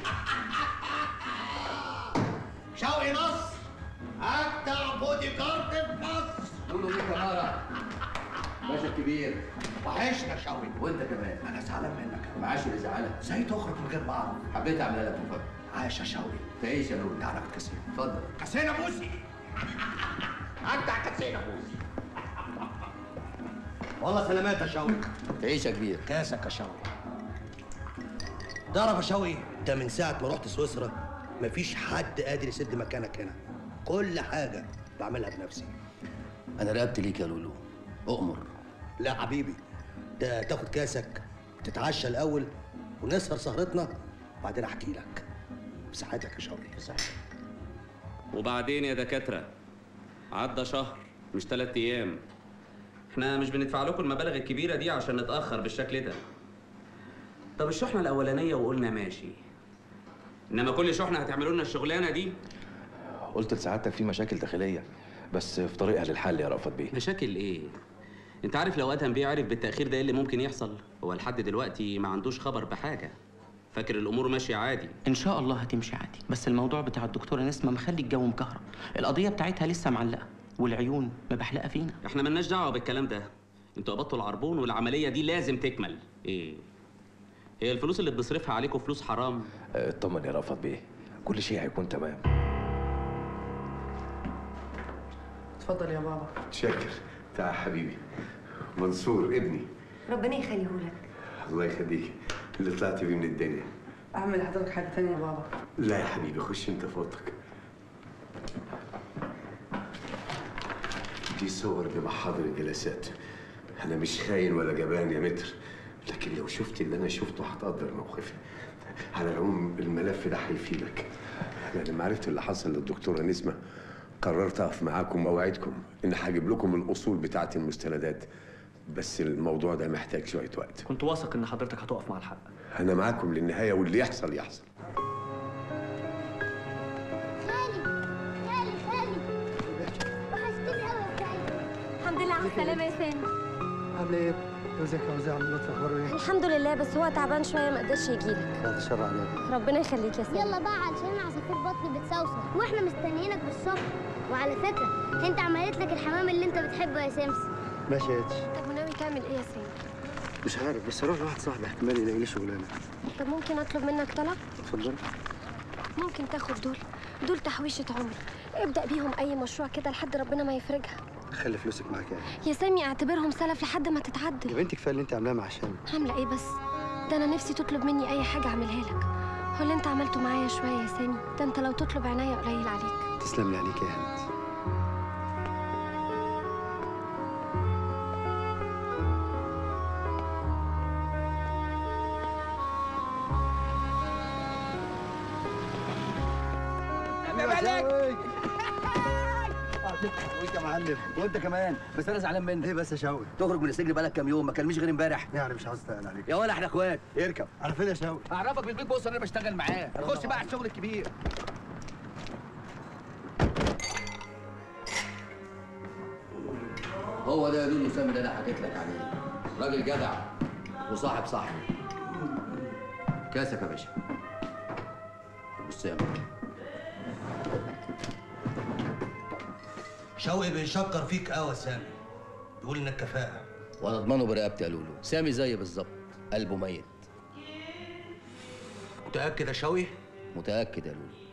N: شوقي نصر اجدع بودي جارد في مصر
P: لولو بيه كمارة باشا الكبير
N: وحشنا شوقي
P: وانت كمان
N: انا زعلان منك
P: معاش اللي زعلك
N: ازاي تخرج من غير ما اعرف
P: حبيت اعمل لك مفاجاه
N: عايش يا شوقي
P: تعيش يا لولو
N: تعالى بالكاسينو
P: اتفضل
N: كاسينو بوسي اجدع كاسينو بوسي والله سلامات يا شوقي
P: تعيش يا كبير
N: كاسك يا شوقي تعرف يا شوقي انت من ساعه ما رحت سويسرا مفيش حد قادر يسد مكانك هنا كل حاجه بعملها بنفسي
P: انا رقبت ليك يا لولو اؤمر
N: لا حبيبي انت تاخد كاسك تتعشى الاول ونسهر سهرتنا وبعدين احكي لك بصحتك يا شوقي بصحتك
Q: وبعدين يا دكاترة عدى شهر مش تلات أيام احنا مش بندفع لكم المبالغ الكبيرة دي عشان نتأخر بالشكل ده طب الشحنة الأولانية وقلنا ماشي إنما كل شحنة هتعملوا لنا الشغلانة دي
H: قلت لسعادتك في مشاكل داخليه بس في طريقها للحل يا رأفت بيه
Q: مشاكل إيه؟ أنت عارف لو أدهم بيه عرف بالتأخير ده إيه اللي ممكن يحصل؟ هو لحد دلوقتي ما عندوش خبر بحاجة فاكر الأمور ماشية عادي
W: ان شاء الله هتمشي عادي بس الموضوع بتاع الدكتوره نسمه مخلي الجو مكهرب القضيه بتاعتها لسه معلقه والعيون مبحلقه فينا
Q: احنا ملناش دعوه بالكلام ده انتوا قبضتوا العربون والعمليه دي لازم تكمل ايه هي الفلوس اللي بنصرفها عليكم فلوس حرام
H: اه، اطمن يا رأفت بيه كل شيء هيكون تمام
B: اتفضل يا بابا
R: شاكر تعال حبيبي منصور ابني
F: ربنا يخليه لك
R: الله يخليك اللي طلعت بيه من الدنيا
B: اعمل لحضرتك حاجه تانية يا بابا
R: لا يا حبيبي خش انت في اوضتك دي صور لمحاضر الجلسات انا مش خاين ولا جبان يا متر لكن لو شفت اللي انا شفته هتقدر موقفي على العموم الملف ده هيفيدك انا لما عرفت اللي حصل للدكتوره نسمه قررت اقف معاكم واوعدكم ان هجيب لكم الاصول بتاعه المستندات بس الموضوع ده محتاج شويه وقت
E: كنت واثق ان حضرتك هتقف مع الحق
R: انا معاكم للنهايه واللي يحصل يحصل
J: خالي خالي خالي وحشتني قوي يا خالي
U: الحمد لله على السلامه يا سامي
C: عامل ايه؟ جوزك يا وزير عم لطفي اخباره ايه؟
G: الحمد لله بس هو تعبان شويه ما قدرش يجيلك
C: بعد الشر عليك
G: ربنا يخليك يا سامي
J: يلا بقى علشان عصافير بطني بتصوصو واحنا مستنيينك بالصبح وعلى فكره انت عملت لك الحمام اللي انت بتحبه يا سمسم
C: ماشي يا اتش
G: طب وناوي تعمل ايه يا سامي
C: مش عارف بس اروح لواحد صاحبي احتمال يلاقي لي شغلانه
G: طب ممكن اطلب منك طلب
C: اتفضل
G: ممكن تاخد دول دول تحويشة عمر ابدأ بيهم أي مشروع كده لحد ربنا ما يفرجها
C: خلي فلوسك معاك يعني
G: يا سامي اعتبرهم سلف لحد ما تتعدل
C: يا بنتي كفايه اللي انت عاملاه مع هشام
G: عاملة ايه بس ده أنا نفسي تطلب مني أي حاجة أعملها لك هو اللي أنت عملته معايا شوية يا سامي ده أنت لو تطلب عناية قليل عليك
C: تسلم لي عليك يا هند
P: وانت يا معلم وانت كمان بس انا زعلان منك
C: ايه بس يا شوقي
P: تخرج من السجن بقالك كام يوم ما كلمنيش غير امبارح
C: يعني مش عاوز اتقل عليك
P: يا ولا احنا اخوات
C: اركب على فين يا شوقي
O: اعرفك بالبيت بص انا بشتغل معاه خش بقى على الشغل الكبير
P: هو ده يا لولو سامي اللي انا حكيت لك عليه راجل جدع وصاحب صاحبي كاسك يا باشا بص يا باشا
N: شوقي بيشكر فيك قوي يا سامي بيقول انك كفاءه
P: وانا اضمنه برقبتي يا لولو سامي زي بالظبط قلبه ميت
N: متاكد يا شوقي
P: متاكد يا لولو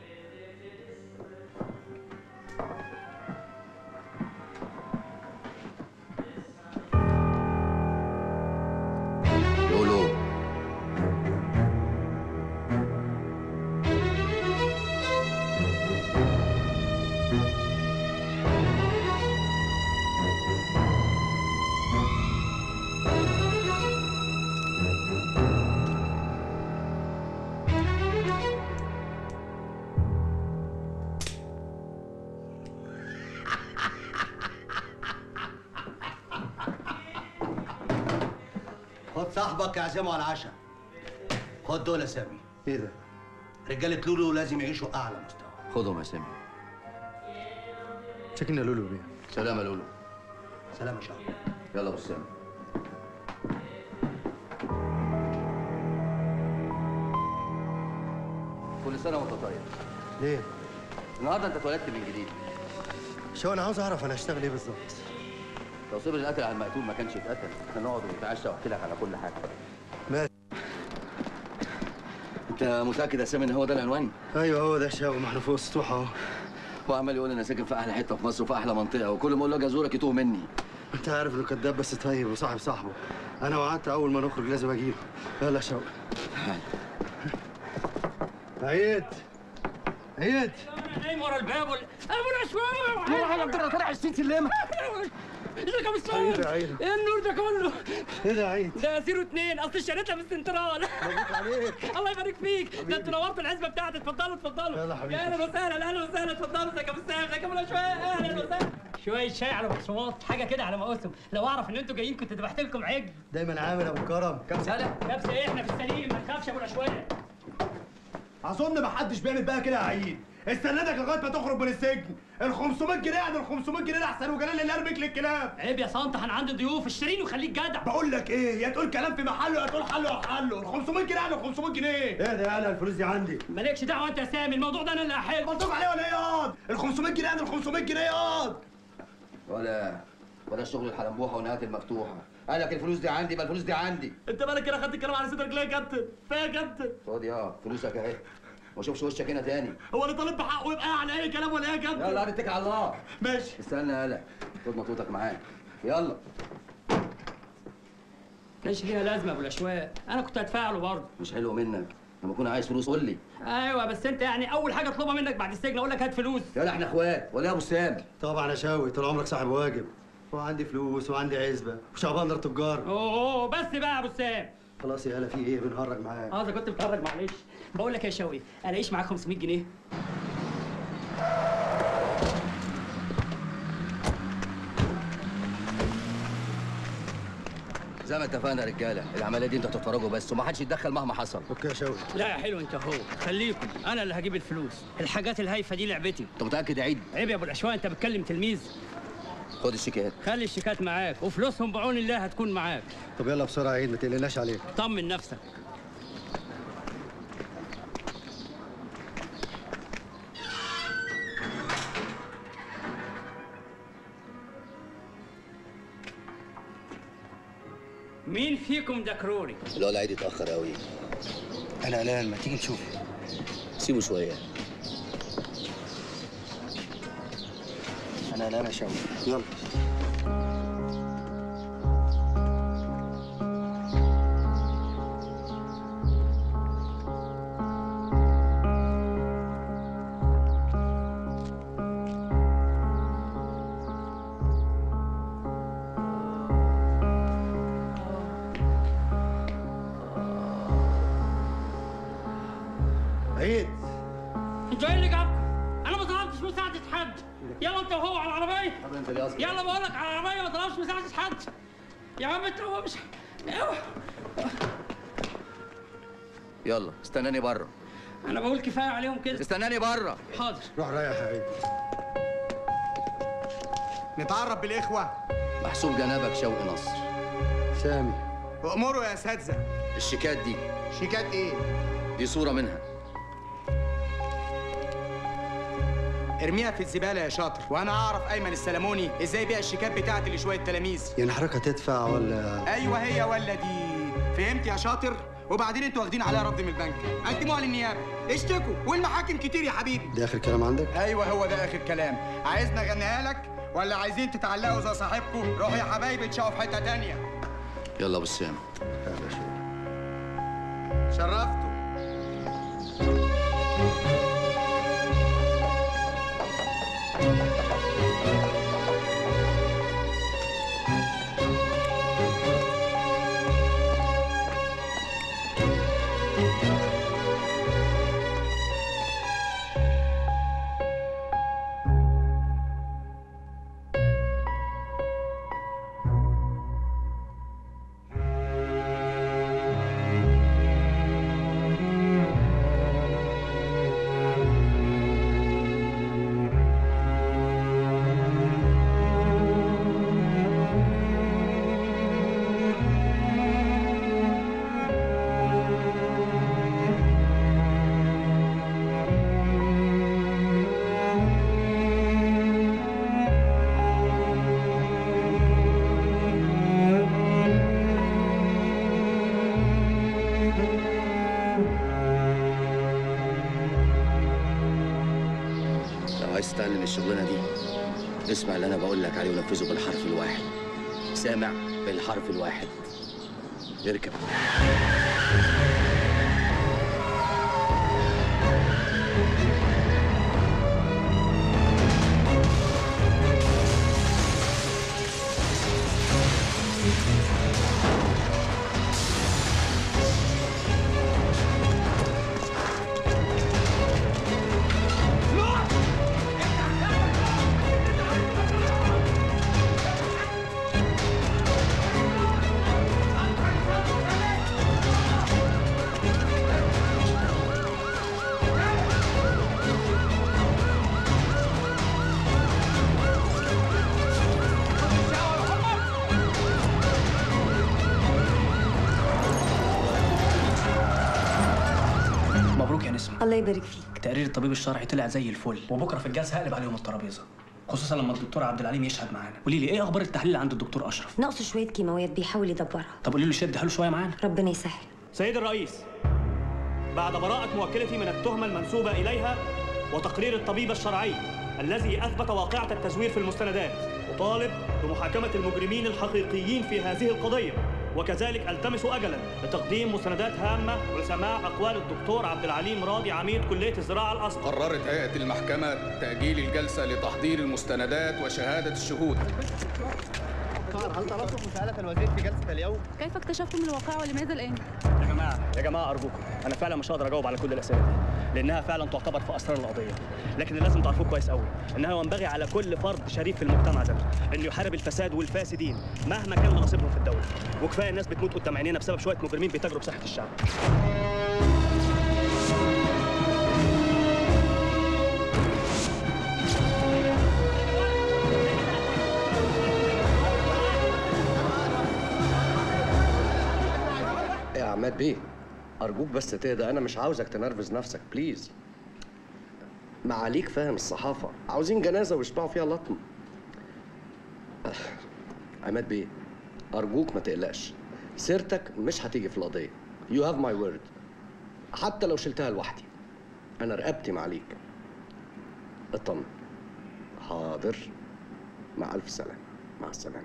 P: لولو
N: صاحبك يعزمه على العشاء خد دول يا سامي
C: ايه ده؟
N: رجاله لولو لازم يعيشوا اعلى مستوى
P: خدهم يا سامي
C: شكلنا لولو بيه
P: سلام يا لولو
N: سلام يا شعب
P: يلا ابو سامي كل سنه وانت طيب
C: ليه؟
P: النهارده انت اتولدت من جديد
C: شو انا عاوز اعرف انا هشتغل ايه بالظبط
P: لو صبر القتل على المقتول ما كانش اتقتل احنا نقعد ونتعشى واحكي لك على كل حاجه
C: ماشي
P: انت متاكد يا سامي ان هو ده العنوان
C: ايوه هو ده شاو ما احنا فوق السطوح اهو
P: هو عمال يقول انا ساكن في احلى حته في مصر وفي احلى منطقه وكل ما اقول له اجي ازورك يتوه مني
C: انت عارف انه كذاب بس طيب وصاحب صاحبه انا وعدت اول ما نخرج لازم اجيبه يلا يا شوقي عيد عيد
T: نايم ورا الباب ولا ابو العشوائي
P: والله انا قدرت طلع 20 سلمه
T: ازيك يا مستر
C: عيد يا عيد.
T: ايه النور ده كله
C: ايه ده يا عيد
T: ده زيرو اتنين اصل اشتريتها من السنترال
C: مبروك عليك
T: الله يبارك فيك ده انتوا نورتوا العزبه بتاعتي اتفضلوا اتفضلوا
C: يلا حبيبي.
T: يا اهلا وسهلا اهلا وسهلا اتفضلوا ازيك يا مستر ازيك يا ابو العشوائي اهلا وسهلا شويه شاي على بقسماط حاجه كده على مقاسم لو اعرف ان انتوا جايين كنت ذبحت لكم عجل
C: دايما عامل ابو كرم
P: كام سنه؟
T: نفس ايه احنا في السليم ما تخافش يا ابو العشوائي
A: اظن ما حدش بيعمل بقى كده يا عيد استنادك لغايه ما تخرج من السجن ال 500 جنيه يعني ال 500 جنيه ده احسن وجلال اللي ارميك للكلاب
T: عيب يا صنطة انا عندي ضيوف اشتريني وخليك جدع
A: بقول لك ايه يا تقول كلام في محله يا تقول حله يا حله ال 500 جنيه يعني ال 500 جنيه
C: ايه ده يالا الفلوس دي عندي
T: مالكش دعوه انت يا سامي الموضوع ده انا اللي هحل
A: مبروك عليه ولا ايه ياض ال 500 جنيه يعني ال 500 جنيه ياض
P: ولا ولا الشغل الحلنبوحه ونهايه المفتوحه قال لك الفلوس دي عندي يبقى الفلوس دي عندي
T: انت مالك كده خدت الكلام على صدرك ليه يا كابتن فيا يا كابتن
P: خد يا فلوسك اهي ما اشوفش وشك هنا تاني
T: هو اللي طالب بحقه يبقى على اي كلام ولا ايه يا كابتن
P: يلا اتكل على الله
T: ماشي
P: استنى يالا خد مطوتك معاك يلا
T: كانش ليها لازمه يا ابو الاشواق انا كنت هدفع له برضه
P: مش حلو منك لما اكون عايز فلوس قول لي
T: ايوه بس انت يعني اول حاجه اطلبها منك بعد السجن اقول لك هات فلوس
P: يلا احنا اخوات ولا يا ابو سام
C: طبعا يا شاوي طول عمرك صاحب واجب وعندي فلوس وعندي عزبه وشعبان دار تجار
T: اوه بس بقى يا ابو سام
C: خلاص يا هلا في ايه بنهرج معاك
T: اه اذا كنت بتهرج معلش بقول لك يا شوقي الاقيش معاك 500 جنيه
P: زي ما اتفقنا يا رجاله العمليه دي انتوا تتفرجوا بس وما حدش يتدخل مهما حصل
C: اوكي يا شاوي
T: لا يا حلو انت هو خليكم انا اللي هجيب الفلوس الحاجات الهايفه دي لعبتي
P: انت متاكد يا عيد
T: عيب يا ابو الاشواق انت بتكلم تلميذ
P: خد الشيكات
T: خلي الشيكات معاك وفلوسهم بعون الله هتكون معاك
C: طب يلا بسرعه يا عيد ما تقلقناش عليك
T: طمن نفسك مين فيكم دكروري؟
P: الولا عيد اتاخر قوي
C: انا قلقان ما تيجي نشوف
P: سيبه شويه
C: انا قلقان يا شاوي يلا عيد
T: انتوا ايه اللي جابكم؟ انا ما طلبتش مساعدة حد يلا انت وهو على العربية
P: طب انت ليه اصلا
T: يلا بقول لك على العربية ما طلبش مساعدة حد يا عم انت هو مش اوعى.
P: يلا استناني بره
T: انا بقول كفاية عليهم كده
P: استناني بره
T: حاضر
C: روح رايح يا عيد
A: نتعرف بالاخوه
P: محسوب جنابك شوقي نصر
C: سامي
A: امروا يا اساتذه
P: الشيكات دي
A: شيكات ايه
P: دي صوره منها
B: ارميها في الزباله يا شاطر وانا اعرف ايمن السلموني ازاي يبيع الشيكات بتاعتي لشويه تلاميذ
C: يعني حضرتك هتدفع ولا
B: ايوه هي ولا دي فهمت يا شاطر وبعدين انتوا واخدين عليها رفض من البنك قدموها للنيابه اشتكوا والمحاكم كتير يا حبيبي
C: ده اخر كلام عندك
B: ايوه هو ده اخر كلام عايزني اغنيها لك ولا عايزين تتعلقوا زي صاحبكم روحوا يا حبايبي تشقوا في حته تانية
P: يلا ابو سام
B: شرفتوا
P: عايز تتعلم الشغلانه دي اسمع اللي انا بقول لك عليه ونفذه بالحرف الواحد سامع بالحرف الواحد اركب
E: مبروك يا نسمة
F: الله يبارك فيك
E: تقرير الطبيب الشرعي طلع زي الفل وبكره في الجلسه هقلب عليهم الترابيزه خصوصا لما الدكتور عبد العليم يشهد معانا قولي لي ايه اخبار التحليل عند الدكتور اشرف
F: ناقصه شويه كيماويات بيحاول يدبرها
E: طب قولي له شد حلو شويه معانا
F: ربنا يسهل
E: سيد الرئيس بعد براءة موكلتي من التهمة المنسوبة إليها وتقرير الطبيب الشرعي الذي أثبت واقعة التزوير في المستندات أطالب بمحاكمة المجرمين الحقيقيين في هذه القضية وكذلك التمس اجلا لتقديم مستندات هامه ولسماع اقوال الدكتور عبد العليم راضي عميد كليه الزراعه الاصغر
I: قررت هيئة المحكمة تأجيل الجلسة لتحضير المستندات وشهادة الشهود
A: هل طلبتم مساءلة الوزير في جلسة اليوم؟
L: كيف اكتشفتم الواقعة ولماذا الآن؟
E: يا جماعه يا جماعه ارجوكم انا فعلا مش هقدر اجاوب على كل الاسئله دي لانها فعلا تعتبر في اسرار القضيه لكن اللي لازم تعرفوه كويس قوي انها ينبغي على كل فرد شريف في المجتمع ده انه يحارب الفساد والفاسدين مهما كان نصيبهم في الدوله وكفايه الناس بتموت قدام عينينا بسبب شويه مجرمين بيتاجروا بصحه الشعب
N: يا عماد بيه ارجوك بس تهدى انا مش عاوزك تنرفز نفسك بليز معاليك فاهم الصحافه عاوزين جنازه ويشبعوا فيها لطم آه، عماد بيه ارجوك ما تقلقش سيرتك مش هتيجي في القضيه يو هاف ماي وورد حتى لو شلتها لوحدي انا رقبتي معاليك اطمن حاضر مع الف سلامه مع السلامه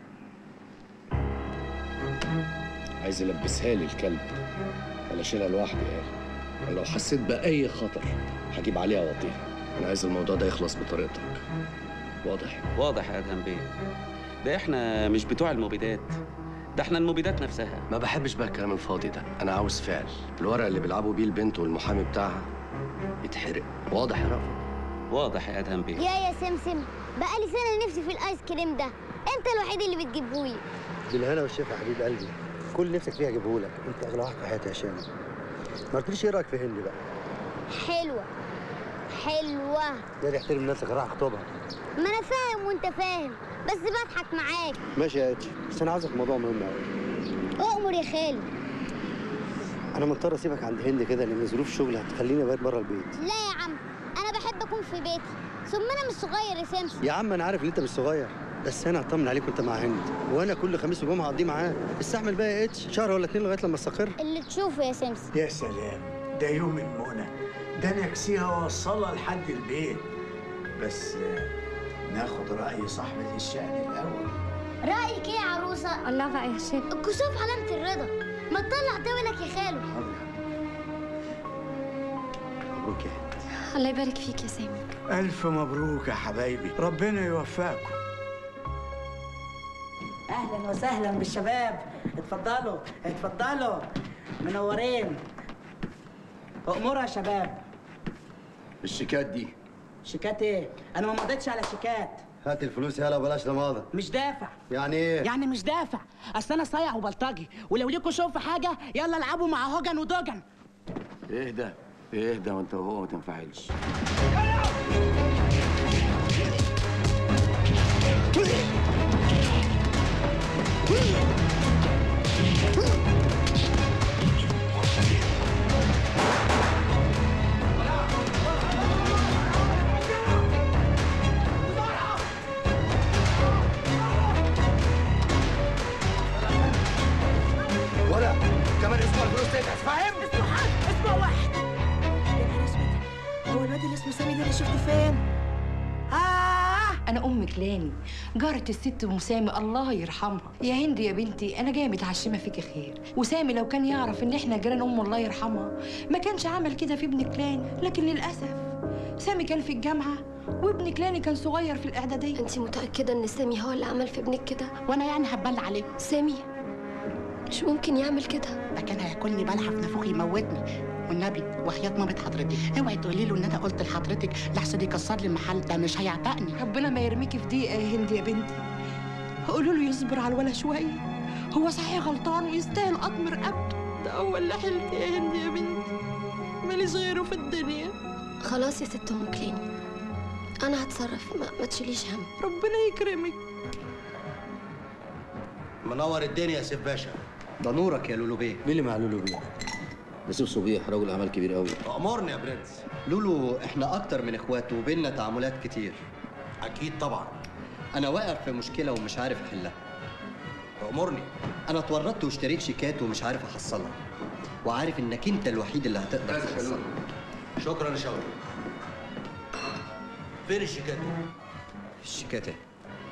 N: عايز يلبسها لي الكلب ولا اشيلها لوحدي يعني أنا لو حسيت باي خطر هجيب عليها واطيها انا عايز الموضوع ده يخلص بطريقتك واضح
Q: واضح يا ادهم بيه ده احنا مش بتوع المبيدات ده احنا المبيدات نفسها
N: ما بحبش بقى الكلام الفاضي ده انا عاوز فعل الورق اللي بيلعبوا بيه البنت والمحامي بتاعها يتحرق واضح يا رافع
Q: واضح يا ادهم بيه
J: يا يا سمسم بقالي سنة نفسي في الآيس كريم ده أنت الوحيد اللي بتجيبهولي
C: بالهنا والشفا يا حبيب قلبي كل نفسك فيها اجيبهولك انت اغلى واحد في حياتي يا هشام ما قلتليش ايه رايك في هند بقى
J: حلوة حلوة
C: ده اللي يحترم نفسك راح اخطبها
J: ما أنا فاهم وأنت فاهم بس بضحك معاك
C: ماشي يا اتش بس انا عاوزك في موضوع مهم قوي
J: أؤمر يا خالي
C: انا مضطر اسيبك عند هند كده لان ظروف شغلي هتخليني ابات بره البيت
J: لا يا عم أنا بحب أكون في بيتي ثم أنا مش صغير يا سمسم
C: يا عم انا عارف ان انت مش صغير بس انا هطمن عليك وانت مع هند وانا كل خميس وجمعه هقضيه معاه استحمل بقى يا اتش شهر ولا اتنين لغايه لما استقر
J: اللي تشوفه يا سمسم
K: يا سلام ده يوم المنى ده نكسيها ووصلها لحد البيت بس آه، ناخد رأي صاحبة الشأن الأول
J: رأيك إيه يا عروسة؟
U: الله بقى يا هشام
J: الكسوف علامة الرضا ما تطلع تمنك يا خالو
C: مبروك يا هند
U: الله يبارك فيك يا سامي
K: ألف مبروك يا حبايبي ربنا يوفقكم
M: اهلا وسهلا بالشباب اتفضلوا اتفضلوا منورين امورها يا شباب
N: الشيكات دي
M: شيكات ايه انا ما مضيتش على شيكات
C: هات الفلوس يلا وبلاش لماضه
M: مش دافع
C: يعني ايه
M: يعني مش دافع اصل انا صايع وبلطجي ولو ليكوا شوف في حاجه يلا العبوا مع هوجن ودوجن
N: اهدى اهدى وانت وهو ما تنفعلش
A: ولا كمان اسبوع الفلوس تدفع فاهم؟
M: اسبوع واحد يا نهار اسود هو الواد اللي اسمه
D: انا ام كلاني جارة الست ام سامي الله يرحمها يا هند يا بنتي انا جايه متعشمه فيكي خير وسامي لو كان يعرف ان احنا جيران امه الله يرحمها ما كانش عمل كده في ابن كلاني لكن للاسف سامي كان في الجامعه وابن كلاني كان صغير في الاعداديه
G: انت متاكده ان سامي هو اللي عمل في ابنك كده
M: وانا يعني هبل عليه
G: سامي مش ممكن يعمل كده
M: ده كان هياكلني بلحه في نافوخي يموتني والنبي وحياة مامة حضرتك اوعي تقولي له ان انا قلت لحضرتك لحسن يكسر لي المحل ده مش هيعتقني
D: ربنا ما يرميكي في ضيقه يا هند يا بنتي قولوا له يصبر على الولا شويه هو صحيح غلطان ويستاهل قطم رقبته ده هو اللي حلت يا هند يا بنتي ماليش غيره في الدنيا
G: خلاص يا ست ام كلاني انا هتصرف ما, ما تشيليش هم
D: ربنا يكرمك
C: منور الدنيا يا سيف باشا ده نورك يا لولو بيه
P: مين اللي مع لولو بيه؟ يوسف صبيح رجل اعمال كبير قوي
C: امرني يا برنس لولو احنا اكتر من اخوات وبيننا تعاملات كتير اكيد طبعا انا واقف في مشكله ومش عارف احلها امرني انا اتورطت واشتريت شيكات ومش عارف احصلها وعارف انك انت الوحيد اللي هتقدر تحصلها شكرا يا شاور فين الشيكات الشيكات ايه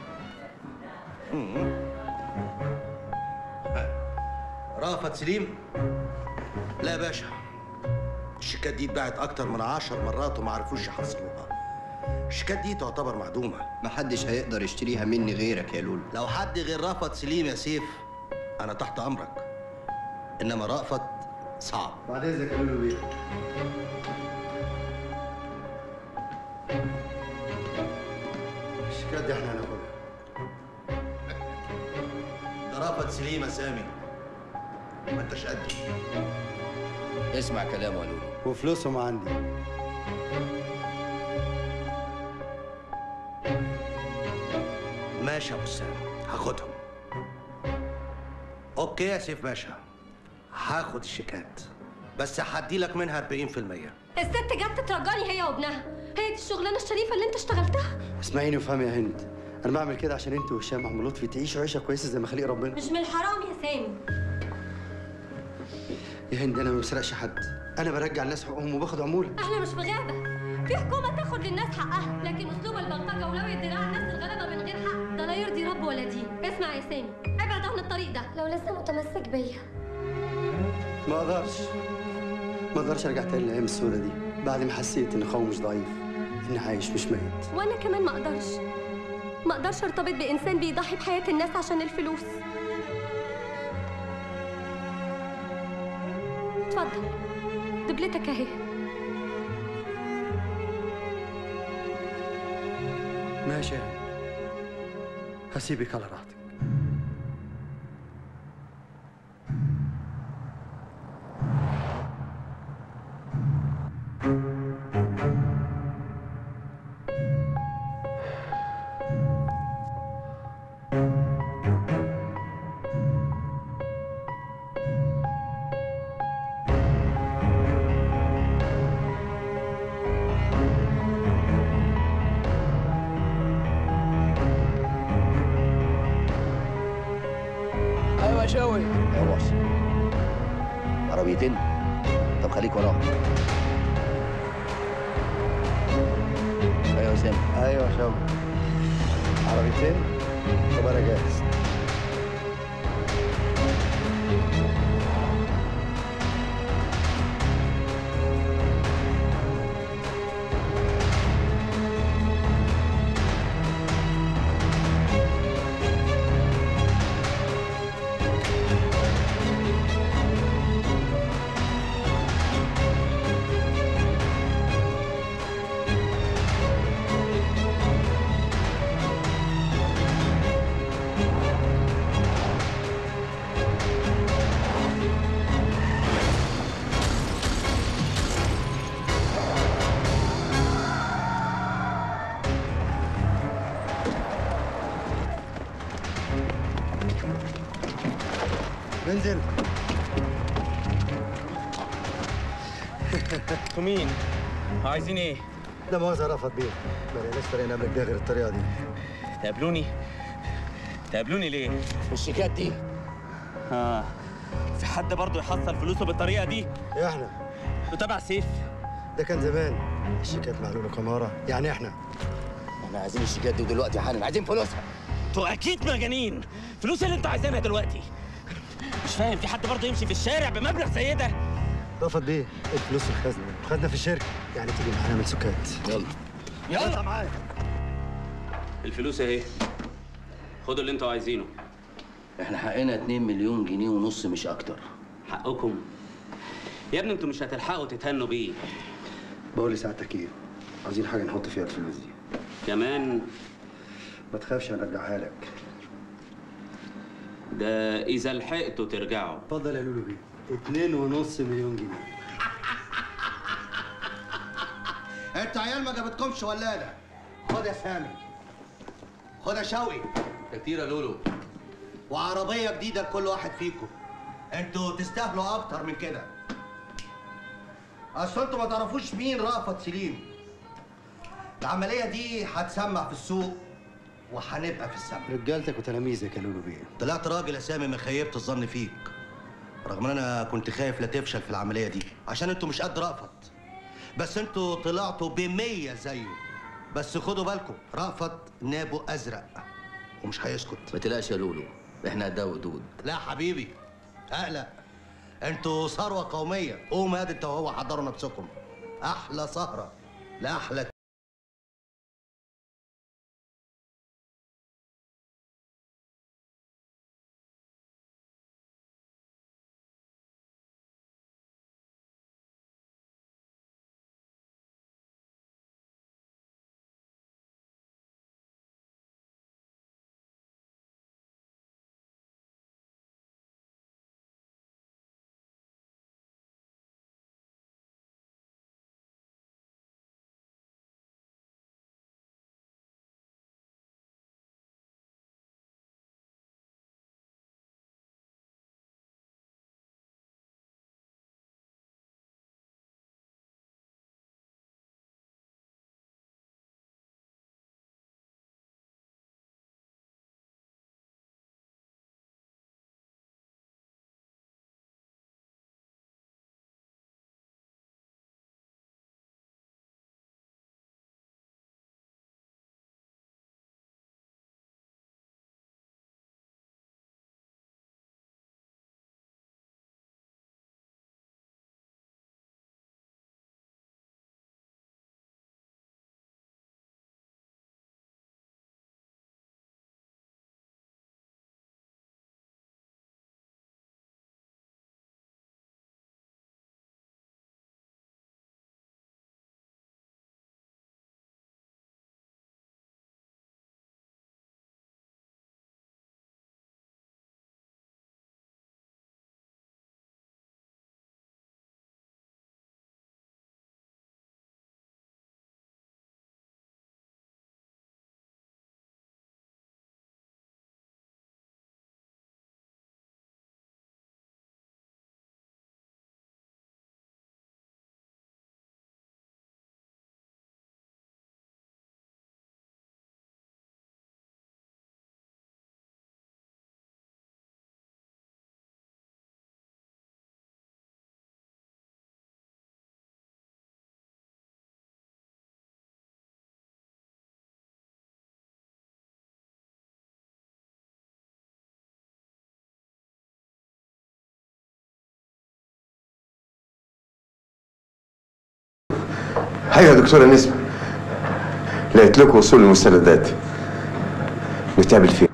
S: رأفت سليم لا يا باشا الشيكات دي اتباعت اكتر من عشر مرات وما عرفوش يحصلوها الشيكات دي تعتبر معدومه
C: محدش هيقدر يشتريها مني غيرك يا لولو
S: لو حد غير رأفت سليم يا سيف انا تحت امرك انما رأفت صعب
C: بعد اذنك يا لولو بيه الشيكات دي احنا هناخدها
S: ده رأفت سليم يا سامي ما انتش قدي
P: اسمع كلامه يا لولو
C: وفلوسهم عندي
S: ماشي يا ابو سام هاخدهم اوكي يا سيف باشا هاخد الشيكات بس هدي لك منها 40%
G: الست جت تترجاني هي وابنها هي دي الشغلانه الشريفه اللي انت اشتغلتها
C: اسمعيني وافهمي يا هند انا بعمل كده عشان انت وهشام عم لطفي تعيشوا عيشه كويسه زي ما خليق ربنا
G: مش من الحرام يا سامي
C: يا هند انا ما بسرقش حد انا برجع الناس حقوقهم وباخد عموله
G: احنا مش في غابه في حكومه تاخد للناس حقها لكن اسلوب البلطجه ولو الدراع الناس الغلابه من غير حق ده لا يرضي رب ولا دين اسمع يا سامي ابعد عن الطريق ده لو لسه متمسك بيا
C: ما اقدرش ما اقدرش ارجع تاني للايام السوداء دي بعد ما حسيت ان اخوه مش ضعيف اني عايش مش ميت
G: وانا كمان ما اقدرش ما اقدرش ارتبط بانسان بيضحي بحياه الناس عشان الفلوس اتفضل دبلتك اهي
C: ماشي يا هند. هسيبك على راحتك
O: ايوه يا شوي
P: يا بص عربيتين طب خليك وراهم ايوه يا سامي
C: ايوه يا شوقي عربيتين طب انا جاهز انزل
B: انتوا مين؟ عايزين ايه؟
C: لا مؤاخذة رفض بيه ما لقيناش طريقة نقابلك بيها غير الطريقة دي
B: تقابلوني؟ تقابلوني ليه؟
C: الشيكات دي
B: اه في حد برضه يحصل فلوسه بالطريقه دي؟
C: احنا
B: وتبع سيف
C: ده كان زمان الشيكات معلولة كمارة يعني احنا
P: احنا عايزين الشيكات دي دلوقتي يا حنان عايزين فلوسها
H: انتوا اكيد مجانين فلوس اللي انتوا عايزينها دلوقتي مش فاهم في حد برضه يمشي في الشارع بمبلغ زي ده
C: رفض بيه الفلوس في الخزنه خدنا في الشركه يعني تيجي معانا من سكات
P: يلا
H: يلا
C: معايا
Q: الفلوس اهي خدوا اللي انتوا عايزينه
P: احنا حقنا 2 مليون جنيه ونص مش اكتر
Q: حقكم يا ابني انتوا مش هتلحقوا تتهنوا بيه
C: بقول لساعتك ايه عايزين حاجه نحط فيها الفلوس دي
Q: كمان
C: ما تخافش هنرجعها لك
Q: ده اذا لحقتوا ترجعوا
C: اتفضل يا لولو بيه اتنين ونص مليون جنيه
S: انتوا عيال ما جابتكمش ولاده خد يا سامي خد يا شوقي
P: ده كتير يا لولو
S: وعربيه جديده لكل واحد فيكم انتوا تستاهلوا اكتر من كده اصل انتوا ما تعرفوش مين رأفت سليم العمليه دي هتسمع في السوق وهنبقى في السما
C: رجالتك وتلاميذك يا لولو بيه
S: طلعت راجل يا سامي من خيبت الظن فيك رغم ان انا كنت خايف لا تفشل في العمليه دي عشان انتوا مش قد رأفت بس انتوا طلعتوا بمية زيه بس خدوا بالكم رأفت نابه ازرق ومش هيسكت
P: ما تقلقش يا لولو احنا قدها ودود
S: لا حبيبي اقلق انتوا ثروه قوميه قوم يا انت وهو حضروا نفسكم احلى سهره لاحلى
R: هيا يا دكتوره نسمة لقيت لكم وصول المستندات نتقابل فين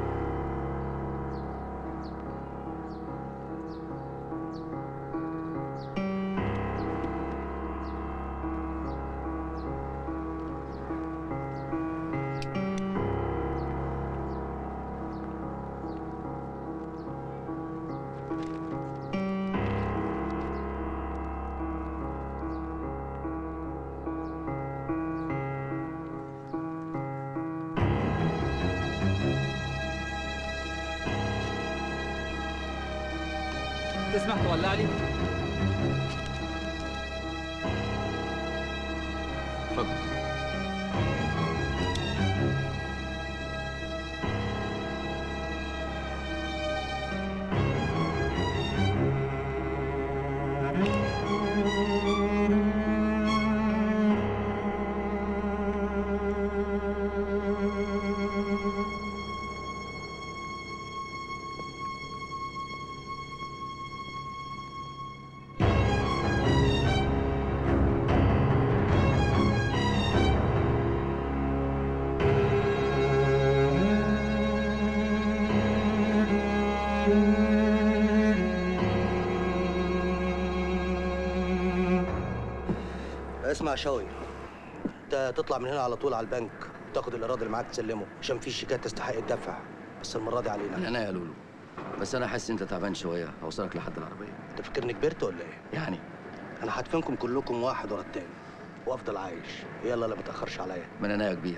V: تسمح تولع لي؟
P: اتفضل
S: اسمع شوي انت تطلع من هنا على طول على البنك تاخد الايراد اللي معاك تسلمه عشان في شيكات تستحق الدفع بس المره دي علينا
P: من عينيا يا لولو بس انا حاسس انت تعبان شويه هوصلك لحد العربيه
S: انت فاكرني كبرت ولا ايه
P: يعني
S: انا هدفنكم كلكم واحد ورا التاني وافضل عايش يلا لا ما تاخرش عليا
P: من عينيا كبير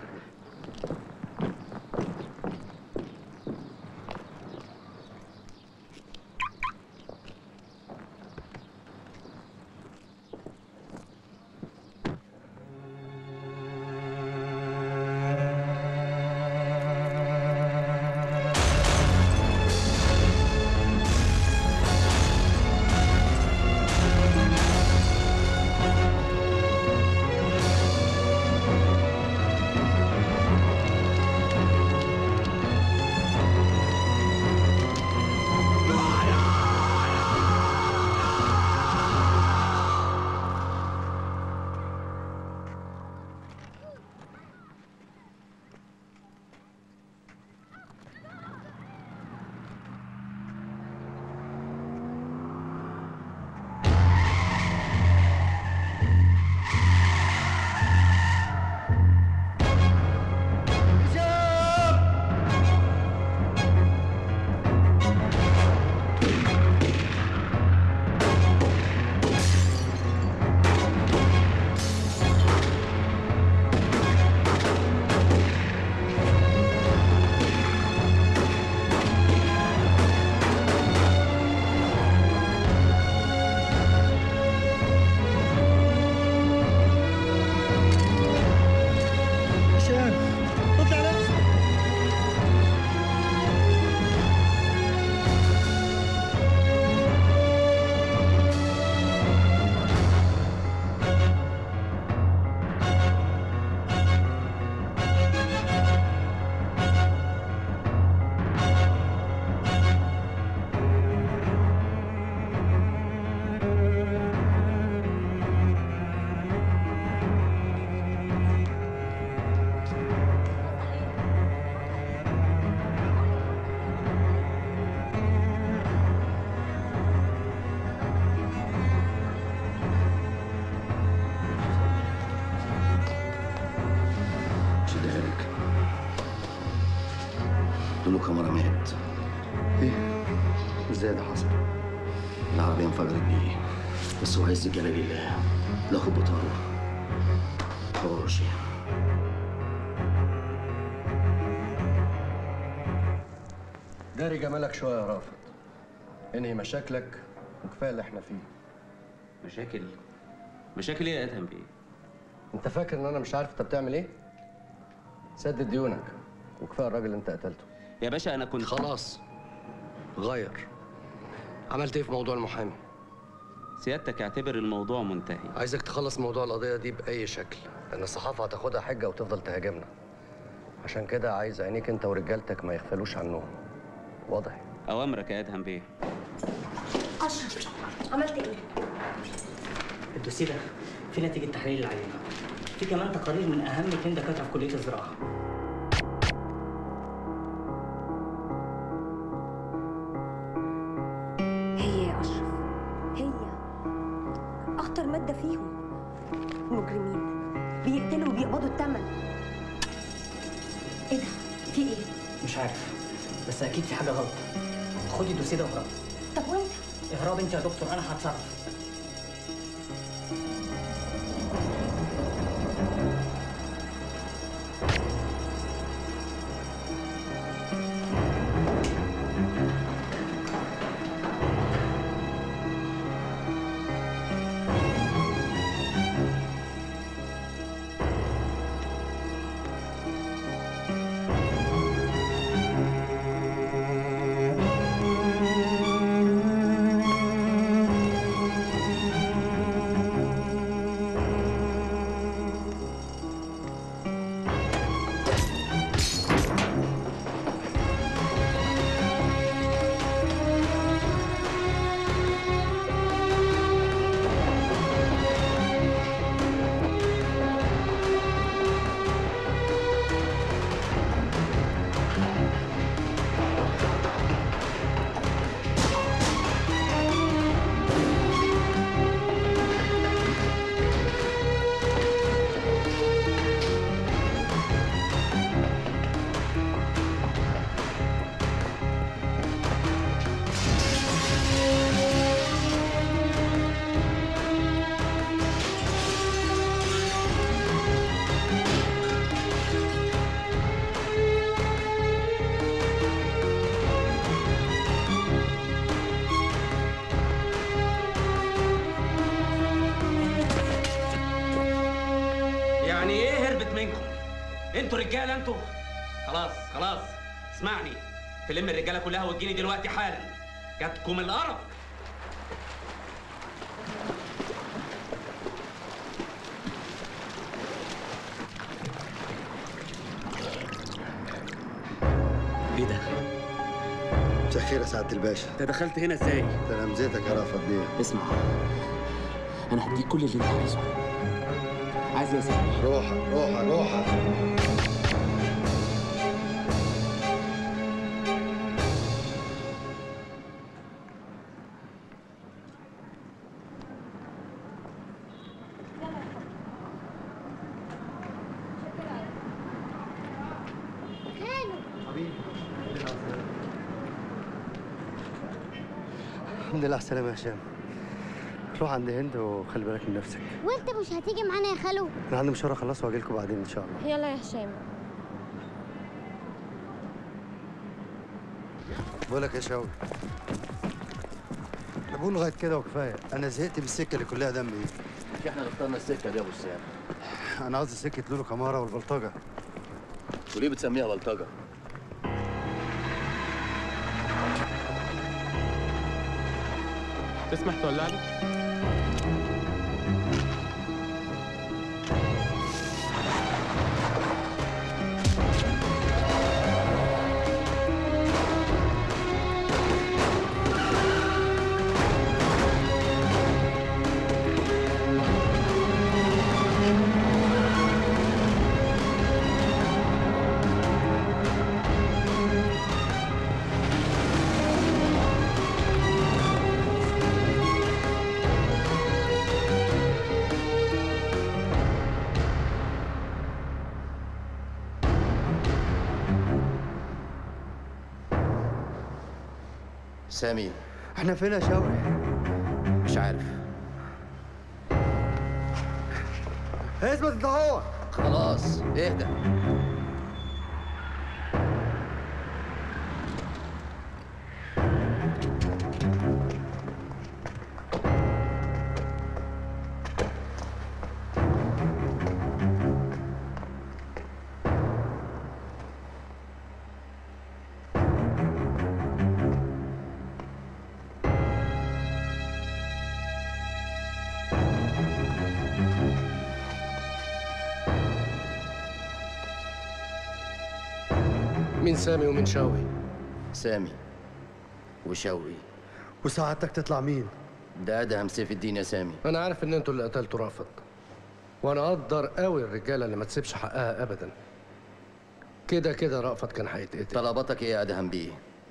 A: هشام اطلع نفسك
P: شدها لك لولو كاميرا مات
S: ايه ازاي ده حصل
P: العربية انفجرت بيه بس هو عز جلال الله لا خد بطاره هو رشي
S: داري جمالك شويه يا رافض انهي مشاكلك وكفايه اللي احنا فيه
Q: مشاكل مشاكل ايه يا ادهم بيه
S: انت فاكر ان انا مش عارف انت بتعمل ايه سدد ديونك وكفايه الراجل اللي انت قتلته
Q: يا باشا انا كنت
S: خلاص غير عملت ايه في موضوع المحامي
Q: سيادتك اعتبر الموضوع منتهي
S: عايزك تخلص موضوع القضيه دي باي شكل لان الصحافه هتاخدها حجه وتفضل تهاجمنا عشان كده عايز عينيك انت ورجالتك ما يغفلوش عنهم واضح
Q: اوامرك يا ادهم بيه
U: اشرف عملت ايه؟
T: الدوسيه ده في نتيجه تحليل العينه في كمان تقارير من اهم اتنين دكاتره في كليه الزراعه
F: هي يا اشرف هي اخطر ماده فيهم مجرمين بيقتلوا وبيقبضوا الثمن ايه ده في ايه
T: مش عارف بس اكيد في حاجه غلط خدي الدوسيه ده واهربي
F: طب وانت
T: اهربي انت يا دكتور انا هتصرف
Q: انتوا رجاله انتوا خلاص خلاص اسمعني تلم الرجاله كلها وتجيني دلوقتي حالا جاتكم القرف
N: ايه ده؟
C: مساء الخير يا سعاده الباشا
N: انت دخلت هنا ازاي؟
C: تلامذتك يا رأفت بيه
N: اسمع انا هديك كل اللي انت عايزه عايز يا سامي
C: روحك روحك روحك الحمد لله على السلامة يا هشام روح عند هند وخلي بالك من نفسك
J: وانت مش هتيجي معانا يا خالو
C: انا عندي مشوار اخلصه واجي لكم بعدين ان شاء الله
G: يلا يا هشام
C: بقول لك يا شاوي انا بقول لغايه كده وكفايه انا زهقت بالسكه اللي كلها دم دي
N: احنا اللي اخترنا السكه دي يا ابو السام
C: انا قصدي سكه لولو كمارة والبلطجه
N: وليه بتسميها بلطجه؟
I: تسمح تولع لي؟
N: سامي
C: احنا فين يا شاوي
N: مش عارف
C: اثبت انت هو
N: خلاص اهدى
V: مين سامي ومين شوقي؟
N: سامي وشوقي
C: وسعادتك تطلع مين؟
N: ده ادهم سيف الدين يا سامي
V: انا عارف ان انتوا اللي قتلتوا رافض وانا اقدر قوي الرجاله اللي ما تسيبش حقها ابدا كده كده رأفت كان هيتقتل
N: طلباتك ايه يا ادهم بيه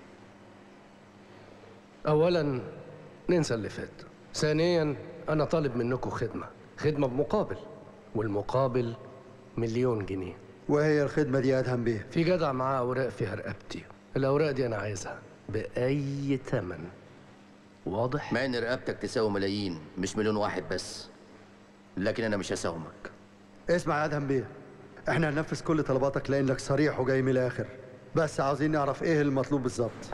V: اولا ننسى اللي فات ثانيا انا طالب منكم خدمه خدمه بمقابل والمقابل مليون جنيه
C: وهي الخدمه دي ادهم بيه
V: في جدع معاه اوراق فيها رقبتي الاوراق دي انا عايزها باي ثمن واضح
N: مع ان رقبتك تساوي ملايين مش مليون واحد بس لكن انا مش هساومك
C: اسمع يا ادهم بيه احنا هننفذ كل طلباتك لانك صريح وجاي من الاخر بس عاوزين نعرف ايه المطلوب بالظبط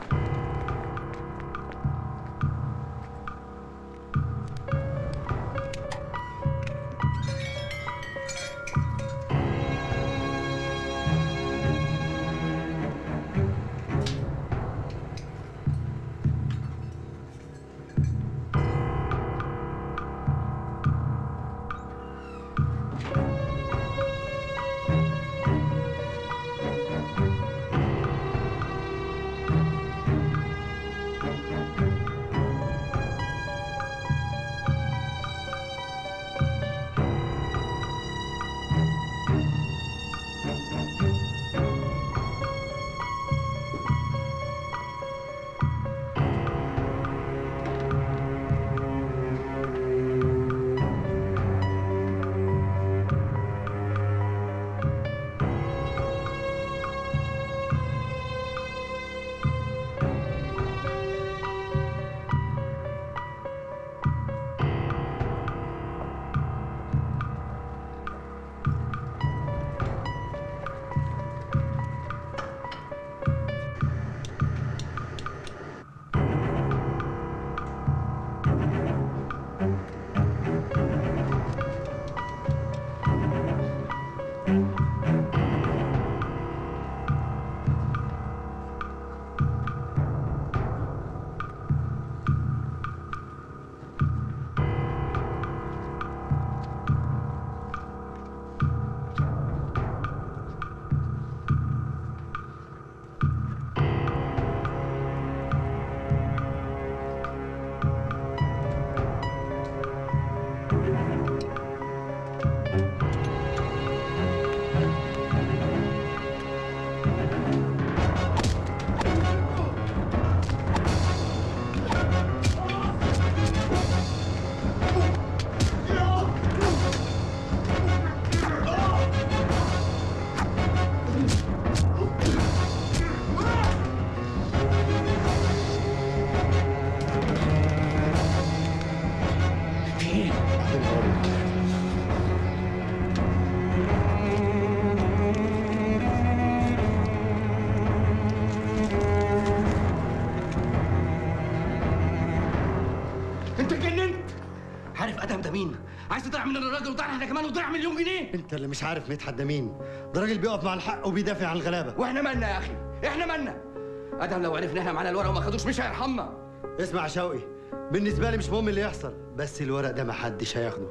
H: مين؟ عايز تضيع مننا الراجل وتضيع احنا كمان وتضيع مليون جنيه
C: انت اللي مش عارف مدحت ده مين ده راجل بيقف مع الحق وبيدافع عن الغلابه
H: واحنا مالنا يا اخي احنا مالنا ادهم لو عرفنا احنا معانا الورقه وما خدوش مش هيرحمنا
C: اسمع يا شوقي بالنسبه لي مش مهم اللي يحصل بس الورق ده محدش هياخده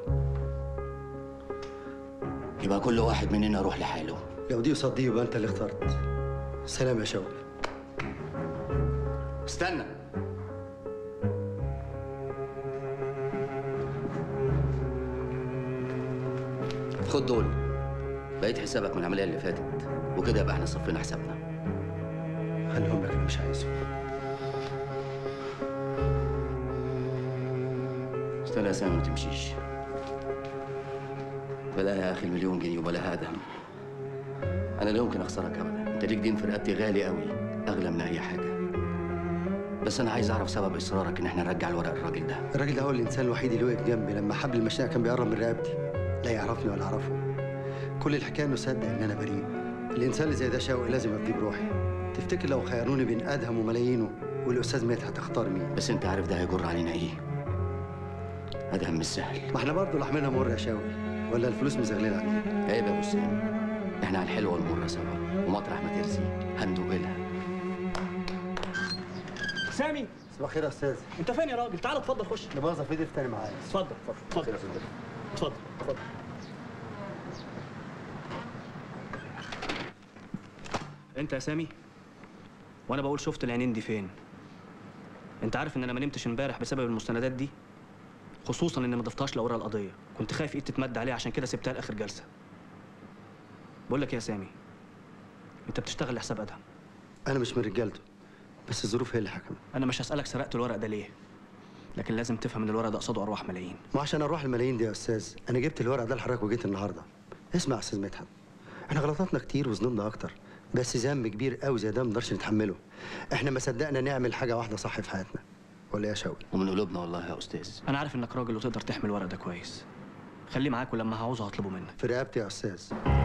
P: يبقى كل واحد مننا يروح لحاله
C: لو دي قصاد دي يبقى انت اللي اخترت سلام يا شوقي
H: استنى
P: خد دول بقيت حسابك من العمليه اللي فاتت وكده يبقى احنا صفينا حسابنا
C: خليهم لك انا مش عايزهم
P: استنى يا سامي ما تمشيش بلاها يا اخي المليون جنيه وبلاها ادهم انا لا يمكن اخسرك ابدا انت ليك دين في رقبتي غالي قوي اغلى من اي حاجه بس انا عايز اعرف سبب اصرارك ان احنا نرجع الورق الراجل ده
C: الراجل ده هو الانسان الوحيد اللي وقف جنبي لما حبل المشنقه كان بيقرب من رقبتي لا يعرفني ولا اعرفه كل الحكايه انه صدق ان انا بريء الانسان اللي زي ده شوقي لازم افديه بروحي تفتكر لو خيروني بين ادهم وملايينه والاستاذ مدحت هتختار مين
P: بس انت عارف ده هيجر علينا ايه ادهم مش سهل
C: ما احنا برضه لحمنا مر يا شوقي ولا الفلوس مزغلله عليك
P: عيب يا ابو سامي احنا على الحلوه والمره سوا ومطرح ما ترسي هندوق لها
E: سامي
C: صباح الخير يا استاذ
E: انت فين يا راجل تعال اتفضل خش
C: انا بوظف ايدي في تاني معايا
E: اتفضل اتفضل اتفضل اتفضل اتفضل انت يا سامي وانا بقول شفت العينين دي فين انت عارف ان انا ما نمتش امبارح بسبب المستندات دي خصوصا ان ما ضفتهاش لاوراق القضيه كنت خايف ايد تتمد عليها عشان كده سبتها لاخر جلسه بقول لك إيه يا سامي انت بتشتغل لحساب ادهم
C: انا مش من رجالته بس الظروف هي اللي حكمت
E: انا مش هسالك سرقت الورق ده ليه لكن لازم تفهم ان الورق ده قصاده ارواح ملايين
C: ما عشان اروح الملايين دي يا استاذ انا جبت الورق ده لحضرتك وجيت النهارده اسمع يا استاذ مدحت احنا غلطاتنا كتير وذنوبنا اكتر بس ذنب كبير قوي زي ده ما نقدرش نتحمله احنا ما صدقنا نعمل حاجه واحده صح في حياتنا ولا إيه يا شوقي
P: ومن قلوبنا والله يا استاذ
E: انا عارف انك راجل وتقدر تحمل الورق ده كويس خليه معاك ولما هعوزه هطلبه منك
C: في رقبتي يا استاذ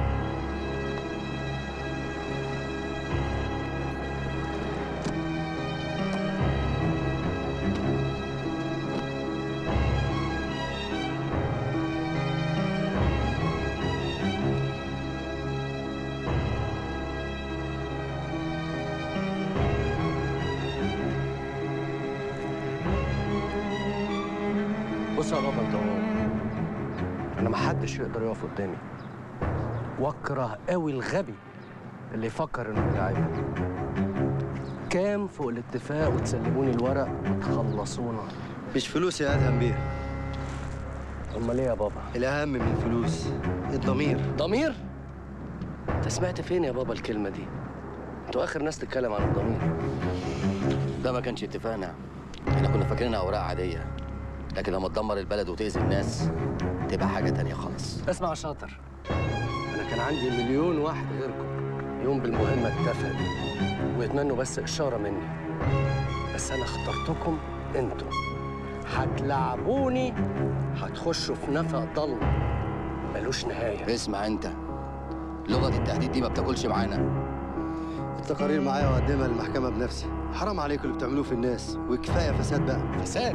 V: بص يا بابا انت هو انا محدش يقدر يقف قدامي واكره قوي الغبي اللي يفكر انه يلعبني كام فوق الاتفاق وتسلموني الورق وتخلصونا
C: مش فلوس يا ادهم بيه
V: امال ايه يا بابا
C: الاهم من الفلوس الضمير
V: ضمير انت سمعت فين يا بابا الكلمه دي انتوا اخر ناس تتكلم عن الضمير
P: ده ما كانش اتفاقنا احنا كنا فاكرينها اوراق عاديه لكن لما تدمر البلد وتاذي الناس تبقى حاجه تانية خالص
V: اسمع يا شاطر انا كان عندي مليون واحد غيركم يوم بالمهمه التافهه دي ويتمنوا بس اشاره مني بس انا اخترتكم انتوا هتلعبوني هتخشوا في نفق ضلمه ملوش نهايه
P: اسمع انت لغه التهديد دي ما بتاكلش معانا
C: التقارير معايا واقدمها للمحكمه بنفسي حرام عليكم اللي بتعملوه في الناس وكفايه فساد بقى
V: فساد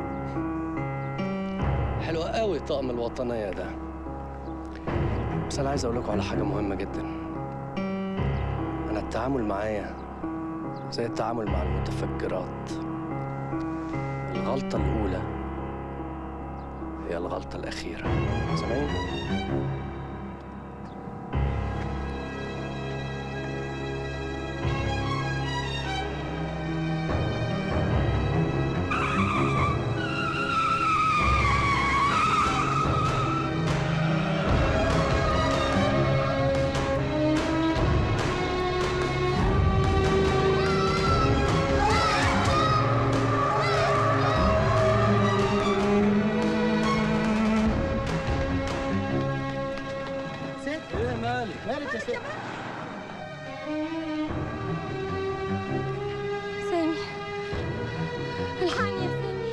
V: حلو قوي طقم الوطنيه ده بس انا عايز اقول لكم على حاجه مهمه جدا انا التعامل معايا زي التعامل مع المتفجرات الغلطه الاولى هي الغلطه الاخيره سامعين ست ايه مالك مالك يا ست
G: سامي الحقني يا سامي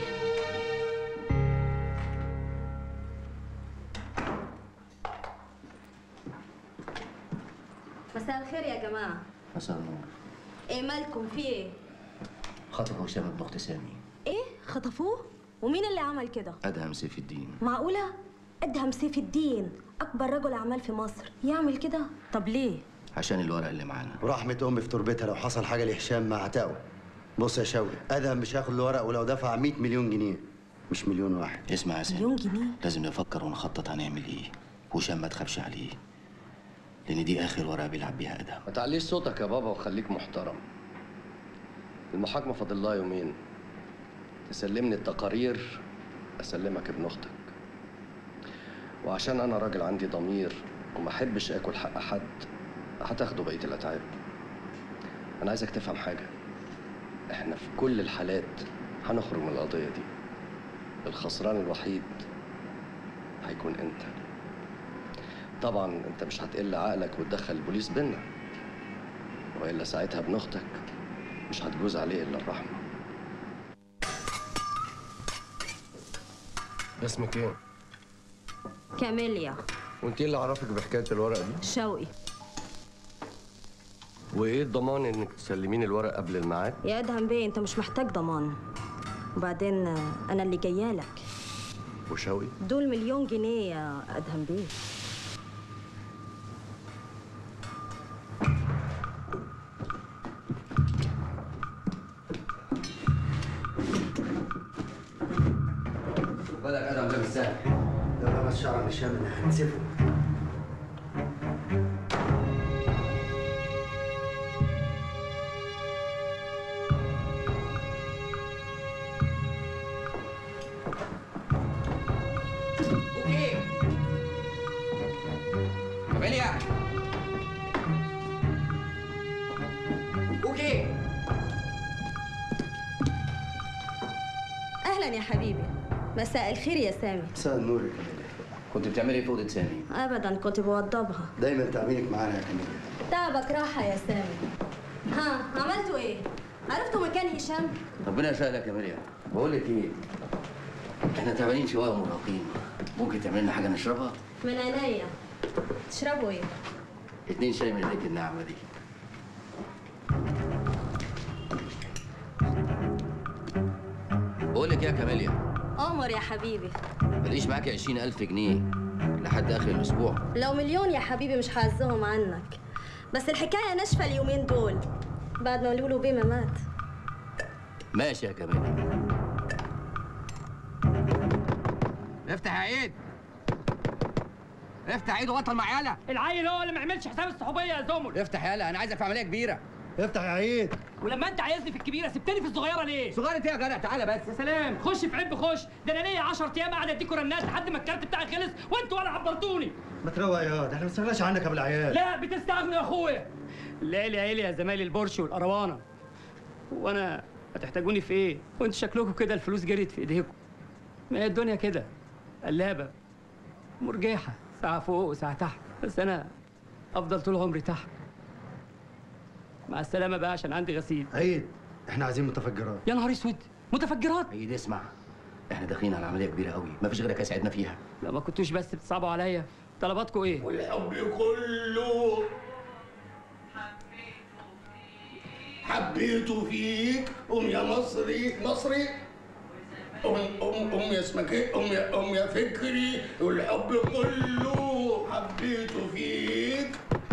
U: مساء الخير يا جماعة
P: مساء النور
U: ايه مالكم في ايه؟
P: خطف هشام ابن اخت سامي
U: ايه خطفوه؟ ومين اللي عمل كده
P: ادهم سيف الدين
U: معقوله ادهم سيف الدين اكبر رجل اعمال في مصر يعمل كده طب ليه
P: عشان الورق اللي معانا
C: ورحمة أمي في تربتها لو حصل حاجة لهشام ما هتقوى بص يا شوقي أدهم مش هياخد له ورق ولو دفع 100 مليون جنيه مش مليون واحد
P: اسمع يا سامي
U: مليون جنيه
P: لازم نفكر ونخطط هنعمل ايه وهشام ما تخافش عليه لان دي اخر ورقه بيلعب بيها ادهم
V: ما تعليش صوتك يا بابا وخليك محترم المحاكمة فاضل لها يومين تسلمني التقارير أسلمك ابن أختك وعشان أنا راجل عندي ضمير وما أحبش آكل حق حد هتاخدوا بقية الأتعاب أنا عايزك تفهم حاجة إحنا في كل الحالات هنخرج من القضية دي الخسران الوحيد هيكون أنت طبعا أنت مش هتقل عقلك وتدخل البوليس بينا وإلا ساعتها ابن أختك مش هتجوز عليه إلا الرحمة اسمك ايه؟
U: كاميليا
V: وانت ايه اللي عرفك بحكايه الورق دي؟
U: شوقي
V: وايه الضمان انك تسلمين الورق قبل الميعاد؟
U: يا ادهم بيه انت مش محتاج ضمان وبعدين آه، انا اللي جايه لك
V: وشوقي؟
U: دول مليون جنيه يا ادهم بيه
P: بالك ادهم ده مش سهل
C: لو لمس شعر هشام اللي هنسفه
B: اوكي كاميليا اوكي
U: اهلا يا حبيبي مساء الخير يا سامي
C: مساء النور يا كاميليا
P: كنت بتعملي ايه في اوضه سامي
U: ابدا كنت بوضبها
C: دايما تأمينك معانا يا كاميليا
U: تعبك راحه يا سامي ها عملتوا ايه عرفتوا مكان هشام
P: ربنا يسهلك يا مريم بقول لك ايه احنا تعبانين شويه ومرهقين ممكن تعمل لنا حاجه نشربها
U: من عينيا تشربوا ايه
P: اتنين شاي من ايديك الناعمه دي بقول لك إيه يا كاميليا
U: قمر يا حبيبي
P: ماليش معاكي 20000 جنيه لحد اخر الاسبوع
U: لو مليون يا حبيبي مش هعزهم عنك بس الحكايه ناشفه اليومين دول بعد ما لولو بيه ما مات
P: ماشي يا كاميليا
B: افتح يا عيد افتح عيد وبطل مع يالا
E: العيل هو اللي ما عملش حساب الصحوبيه يا زمر
B: افتح يالا انا عايزك في عمليه كبيره
C: افتح يا عيد
E: ولما انت عايزني في الكبيره سبتني في الصغيره ليه؟
B: صغيره ايه يا جدع تعالى بس
E: يا سلام خش في عب خش ده انا ليا 10 ايام قاعد اديكوا رنات لحد ما الكارت بتاعي خلص وانتوا ولا عبرتوني
C: ما تروق يا ده احنا ما بنستغناش عنك يا ابو العيال
E: لا بتستغنوا يا اخويا ليلي عيلي يا زمايلي البورش والقروانه وانا هتحتاجوني في ايه؟ وانتوا شكلكم كده الفلوس جريت في ايديكم ما هي الدنيا كده قلابه مرجحه ساعه فوق وساعه تحت بس انا افضل طول عمري تحت مع السلامه بقى عشان عندي غسيل
C: عيد احنا عايزين متفجرات
E: يا نهار اسود متفجرات
P: عيد اسمع احنا داخلين على عمليه كبيره قوي مفيش غيرك يساعدنا فيها
E: لا ما كنتوش بس بتصعبوا عليا طلباتكم ايه؟
K: والحب كله حبيته فيك ام يا مصري مصري ام ام ام يا اسمك ايه ام يا ام يا فكري والحب كله حبيته فيك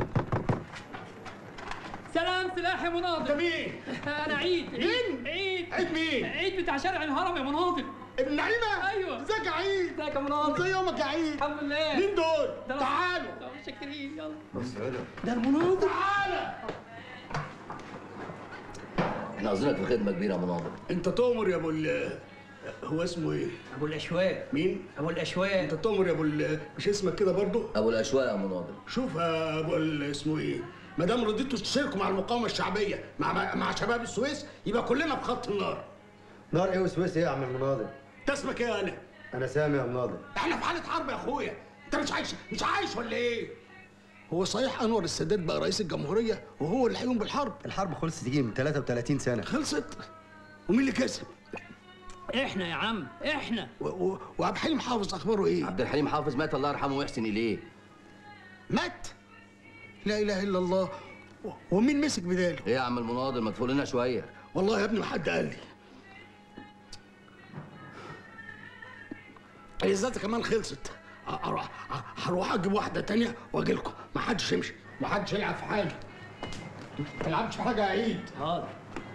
E: سلام سلاح يا مناضل
K: مين؟
E: انا عيد
K: مين؟
E: عيد
K: عيد مين؟
E: عيد بتاع شارع الهرم يا مناضل
K: ابن نعيمه
E: ايوه
K: ازيك يا عيد
E: ازيك يا مناضل
K: ازي يومك يا عيد
E: الحمد لله
K: مين دول؟
E: ده أنا-
K: تعالوا
E: طب متشكرين يلا
P: بص يا
E: ده المناضل
K: تعالى
P: احنا قصدنا في خدمه كبيره يا مناضل
K: انت تؤمر يا ابو ال هو اسمه ايه؟
B: ابو الاشواق
K: مين؟
B: ابو الاشواق
K: انت تؤمر يا ابو ال مش اسمك كده برضه؟
P: ابو الاشواق يا مناضل
K: شوف يا ابو ال- اسمه ايه؟ ما دام رضيتوا تشتركوا مع المقاومه الشعبيه مع مع- مع شباب السويس يبقى كلنا في خط النار.
C: نار ايه وسويس ايه يا عم المناضل
K: انت اسمك ايه انا؟
C: انا سامي يا مناضل
K: احنا في حاله حرب يا اخويا، انت مش عايش مش عايش ولا ايه؟ هو صحيح انور السادات بقى رئيس الجمهوريه وهو اللي هيقوم بالحرب؟
C: الحرب خلصت تيجي من 33 سنه
K: خلصت؟ ومين اللي كسب؟
E: احنا يا عم احنا
K: و- و- وعبد الحليم حافظ اخباره ايه؟
P: عبد الحليم حافظ مات الله يرحمه ويحسن اليه
K: مات؟ لا اله الا الله و- ومين مسك بداله؟
P: ايه يا عم المناضل ما تفوق لنا شويه
K: والله يا ابني ما حد قال لي
I: الازازه كمان خلصت أ- اروح أ- هروح اجيب واحده تانية واجي لكم ما حدش يمشي ما حدش يلعب في حاجه ما تلعبش في حاجه يا عيد
T: حاضر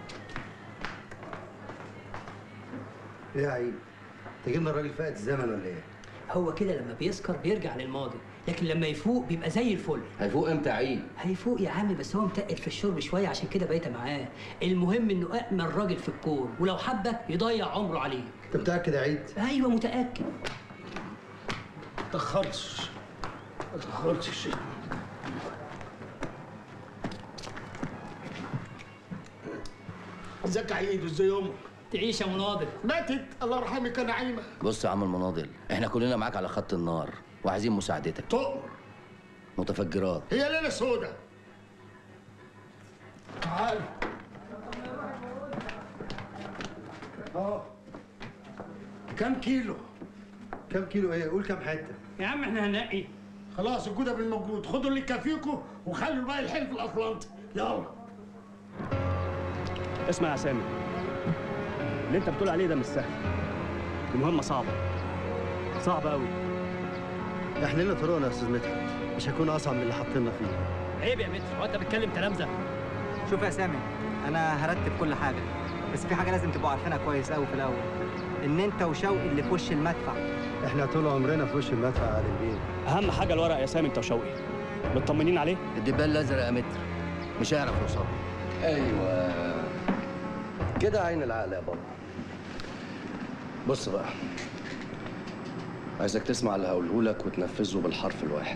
C: ايه يا عيد تجيبنا الراجل فائت الزمن ولا ايه
L: هو كده لما بيسكر بيرجع للماضي لكن لما يفوق بيبقى زي الفل
P: هيفوق امتى عيد
L: هيفوق يا عم بس هو متقل في الشرب شويه عشان كده بقيت معاه المهم انه امن راجل في الكون ولو حبك يضيع عمره عليك
C: انت متاكد يا عيد
L: ايوه متاكد
I: ما تاخرش ما تاخرش ازيك يا عيد ازاي امك
L: تعيش يا مناضل
I: ماتت الله يرحمك يا نعيمه
P: بص يا عم المناضل احنا كلنا معاك على خط النار وعايزين مساعدتك
I: تؤمر
P: متفجرات
I: هي ليله سودة تعال اه كم كيلو
C: كم كيلو ايه قول كم حته
L: يا عم احنا هننقي
I: خلاص الجودة بالموجود خدوا اللي يكفيكوا وخلوا الباقي الحلف الاطلنطي يلا
E: اسمع يا سامي اللي انت بتقول عليه ده مش سهل دي مهمه صعبه صعبه قوي
C: احنا لنا طرقنا يا استاذ مدحت مش هيكون اصعب من اللي حاطيننا فيه
L: عيب يا متر هو انت بتتكلم تلامذه
W: شوف يا سامي انا هرتب كل حاجه بس في حاجه لازم تبقوا عارفينها كويس قوي في الاول ان انت وشوقي اللي في وش المدفع
C: احنا طول عمرنا في وش المدفع على البيت
E: اهم حاجه الورق يا سامي انت وشوقي مطمنين عليه
P: الدبان الازرق يا متر مش هيعرف يوصل ايوه كده عين العقل يا بابا بص بقى عايزك تسمع اللي هقوله لك وتنفذه بالحرف الواحد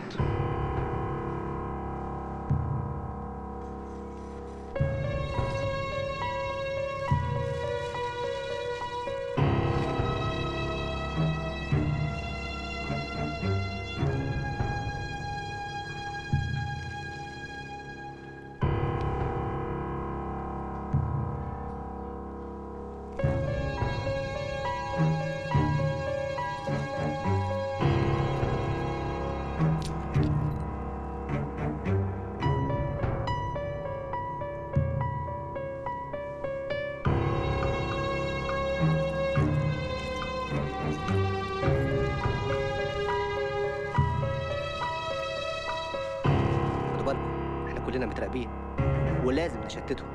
W: خدوا بالكم احنا كلنا متراقبين ولازم نشتتهم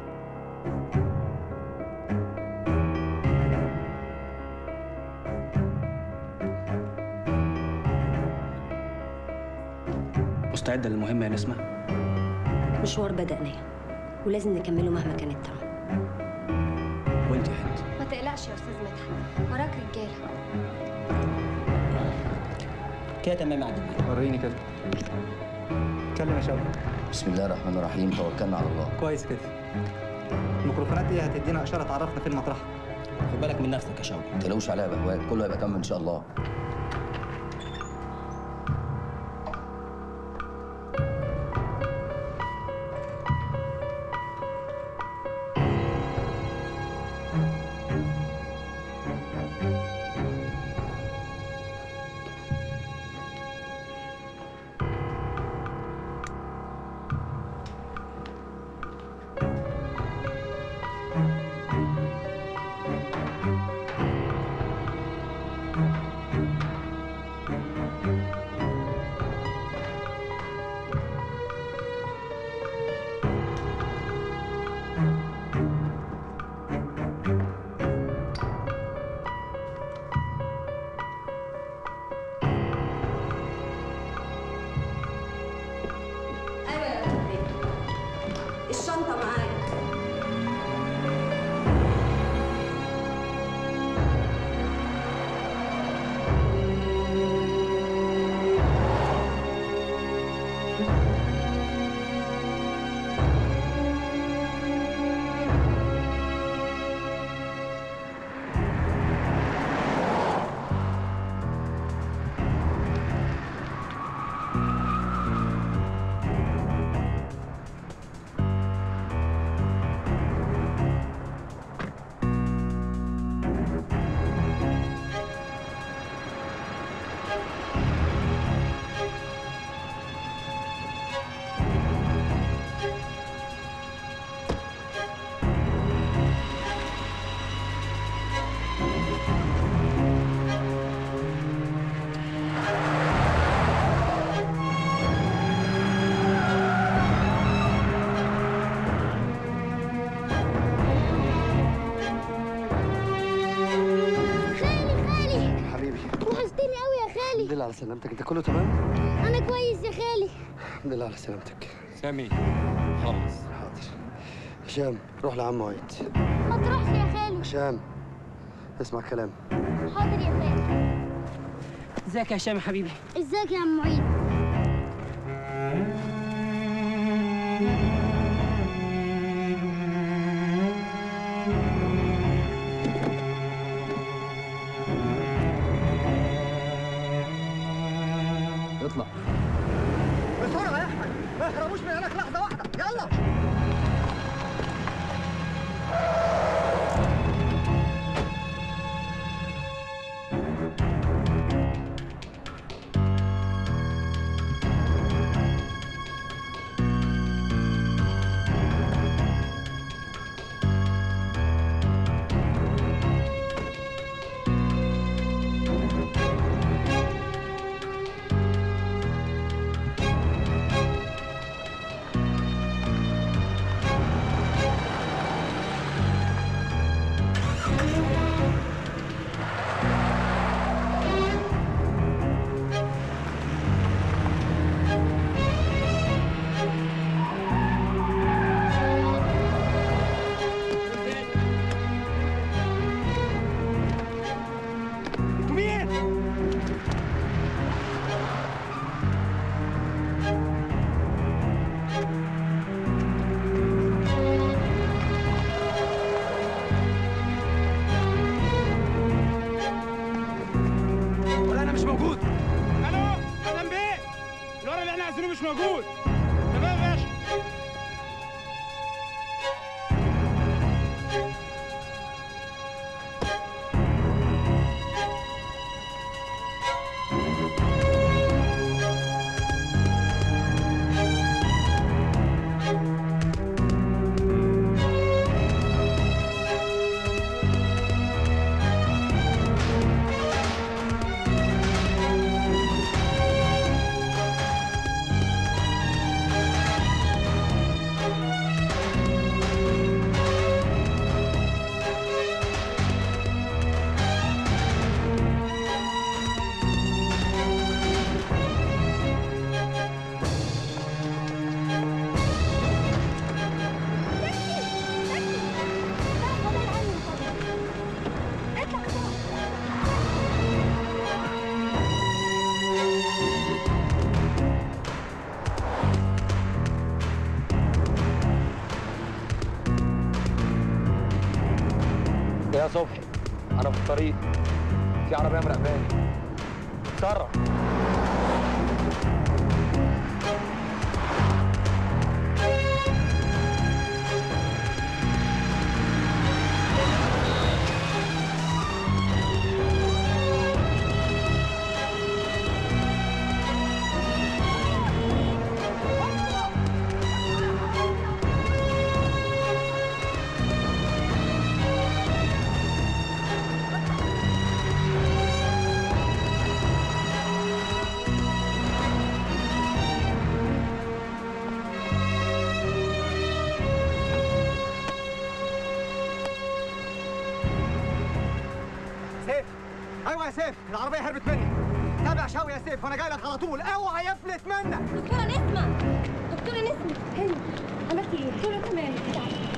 E: مستعده للمهمه يا نسمه
F: مشوار بدأناه ولازم نكمله مهما كان الثمن
E: وانت يا هند
G: ما تقلقش يا استاذ مدحت وراك رجاله
T: كده تمام يا عبد
W: وريني كده اتكلم يا شوقي
P: بسم الله الرحمن الرحيم توكلنا على الله
W: كويس كده الميكروفونات دي هتدينا اشاره تعرفنا فين مطرحها
T: خد بالك من نفسك يا شوقي
P: ما تقلقوش عليها يا بهواء كله هيبقى تمام ان شاء الله
U: ايوه يا ربي الشنطه معايا
C: على سلامتك انت كله تمام
J: انا كويس يا خالي
C: الحمد لله على سلامتك
D: سامي خلص
C: حاضر هشام روح لعم عيد
J: ما تروحش يا خالي
C: هشام اسمع كلام
J: حاضر يا خالي
M: ازيك يا هشام يا حبيبي
J: ازيك يا عم معيد
D: اطلع
A: بسرعه يا احمد ما يهربوش من هناك لحظه واحده يلا انتوا مين؟
B: ولا انا مش موجود الو ادم بيه الورق اللي احنا عايزينه مش موجود تمام يا باشا
D: يا صبحي انا في الطريق في عربيه مراقباني اتسرع
A: سيف ايوه يا سيف العربيه هربت مني تابع شوي يا سيف وانا جاي لك على طول اوعى يفلت منك
U: دكتورة نسمة دكتورة نسمة هنا عملتي ايه؟ دكتورة تمام تعالي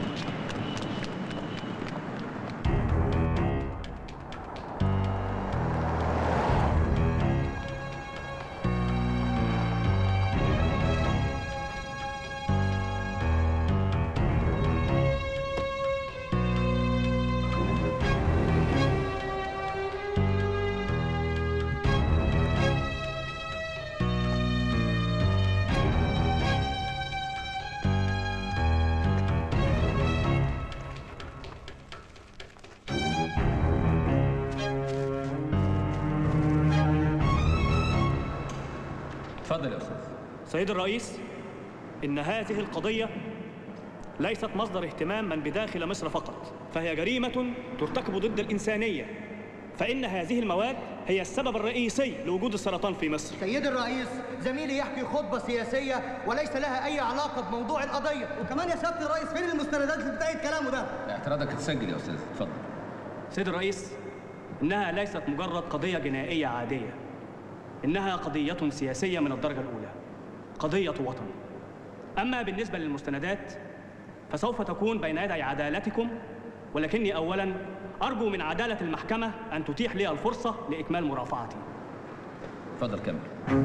Q: اتفضل يا استاذ
E: سيد الرئيس إن هذه القضية ليست مصدر اهتمام من بداخل مصر فقط فهي جريمة ترتكب ضد الإنسانية فإن هذه المواد هي السبب الرئيسي لوجود السرطان في مصر
A: سيد الرئيس زميلي يحكي خطبة سياسية وليس لها أي علاقة بموضوع القضية وكمان يا سيادة الرئيس فين المستندات اللي بتأيد كلامه ده؟
Q: اعتراضك اتسجل يا استاذ اتفضل
E: سيد الرئيس إنها ليست مجرد قضية جنائية عادية إنها قضية سياسية من الدرجة الأولى قضية وطن أما بالنسبة للمستندات فسوف تكون بين يدي عدالتكم ولكني أولا أرجو من عدالة المحكمة أن تتيح لي الفرصة لإكمال مرافعتي
O: اتفضل كمل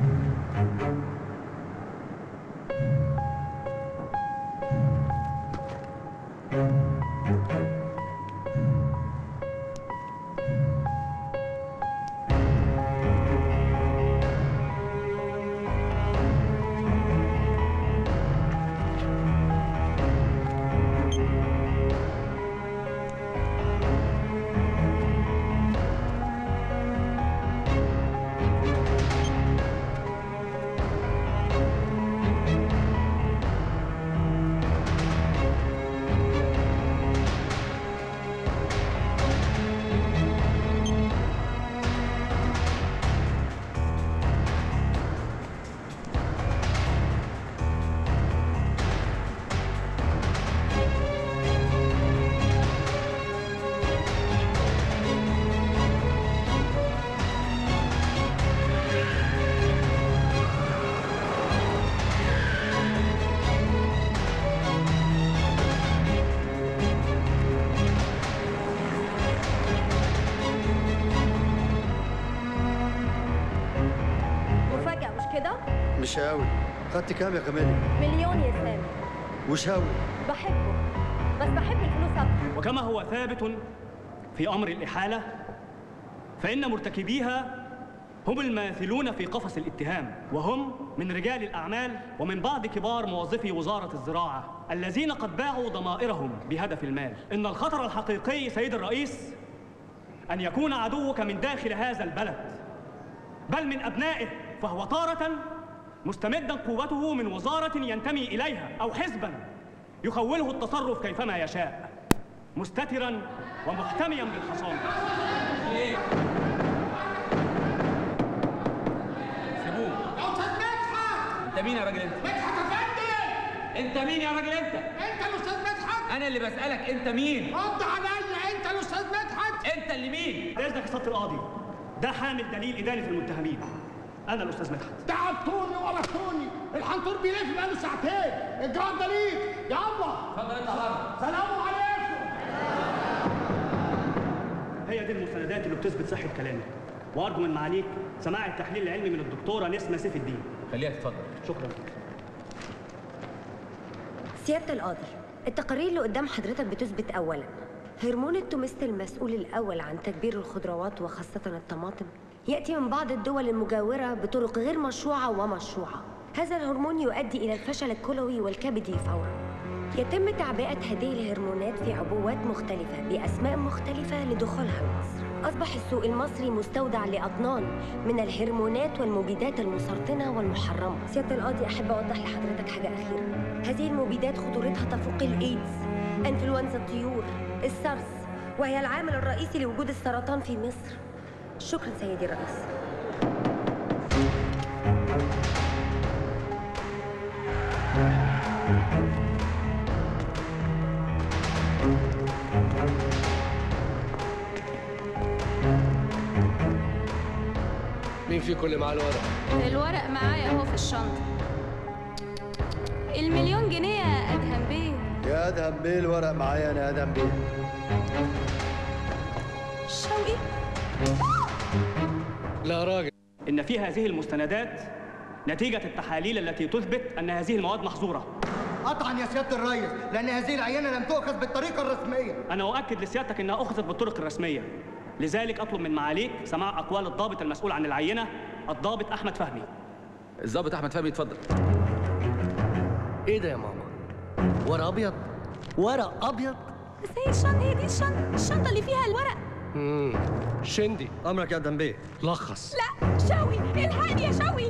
U: مفاجأة مش كده؟
C: مش قوي خدت كام يا كمالي
U: مليون يا سامي
C: وش هوي
U: بحبه بس بحب الفلوس أكتر
E: وكما هو ثابت في أمر الإحالة فإن مرتكبيها هم الماثلون في قفص الاتهام وهم من رجال الأعمال ومن بعض كبار موظفي وزارة الزراعة الذين قد باعوا ضمائرهم بهدف المال إن الخطر الحقيقي سيد الرئيس أن يكون عدوك من داخل هذا البلد بل من أبنائه فهو تارة مستمدا قوته من وزارة ينتمي إليها أو حزبا يخوله التصرف كيفما يشاء مستترا ومحتميا بالحصانة
Q: سيبوه
I: يا استاذ مدحت
Q: انت مين يا راجل انت؟
I: مدحت افندي
Q: انت مين يا راجل انت؟
I: انت الاستاذ مدحت
Q: انا اللي بسألك انت مين؟
I: رد عليا انت الاستاذ مدحت
Q: انت اللي مين؟
E: إذنك يا سيادة القاضي ده حامل دليل إدانة المتهمين أنا الأستاذ مدحت
I: تعبتوني وقرفتوني الحنطور بيلف بقاله ساعتين الجواب ده ليك يا الله
Q: اتفضل اطلع بره
I: سلام عليكم
E: هي دي المستندات اللي بتثبت صحة كلامي وأرجو من معاليك سماع التحليل العلمي من الدكتورة نسمة سيف الدين
O: خليها تتفضل
E: شكرا
F: سيادة القاضي التقارير اللي قدام حضرتك بتثبت أولا هرمون التومست المسؤول الأول عن تكبير الخضروات وخاصة الطماطم يأتي من بعض الدول المجاورة بطرق غير مشروعة ومشروعة هذا الهرمون يؤدي إلى الفشل الكلوي والكبدي فورا يتم تعبئة هذه الهرمونات في عبوات مختلفة بأسماء مختلفة لدخولها مصر أصبح السوق المصري مستودع لأطنان من الهرمونات والمبيدات المسرطنة والمحرمة سيادة القاضي أحب أوضح لحضرتك حاجة أخيرة هذه المبيدات خطورتها تفوق الإيدز أنفلونزا الطيور السارس وهي العامل الرئيسي لوجود السرطان في مصر شكرا سيدي الرئيس
V: مين فيكم اللي معاه الورق؟
U: الورق معايا اهو في الشنطة المليون جنيه يا أدهم بيه
C: يا ادهم بيه الورق معايا انا يا ادهم بيه
U: شوقي
V: لا راجل
E: إن في هذه المستندات نتيجة التحاليل التي تثبت أن هذه المواد محظورة
A: قطعا يا سياده الريس لان هذه العينه لم تؤخذ بالطريقه الرسميه
E: أنا أؤكد لسيادتك أنها أخذت بالطرق الرسمية لذلك أطلب من معاليك سماع أقوال الضابط المسؤول عن العينة الضابط أحمد فهمي
O: الضابط احمد فهمي اتفضل
V: ايه ده يا ماما؟ ورق ابيض؟ ورق ابيض؟
U: بس هي الشنطة هي دي الشنطة الشنطة اللي فيها الورق
V: امم شندي
C: امرك يا ادهم بيه
V: لخص
U: لا شوقي الحقني يا شوقي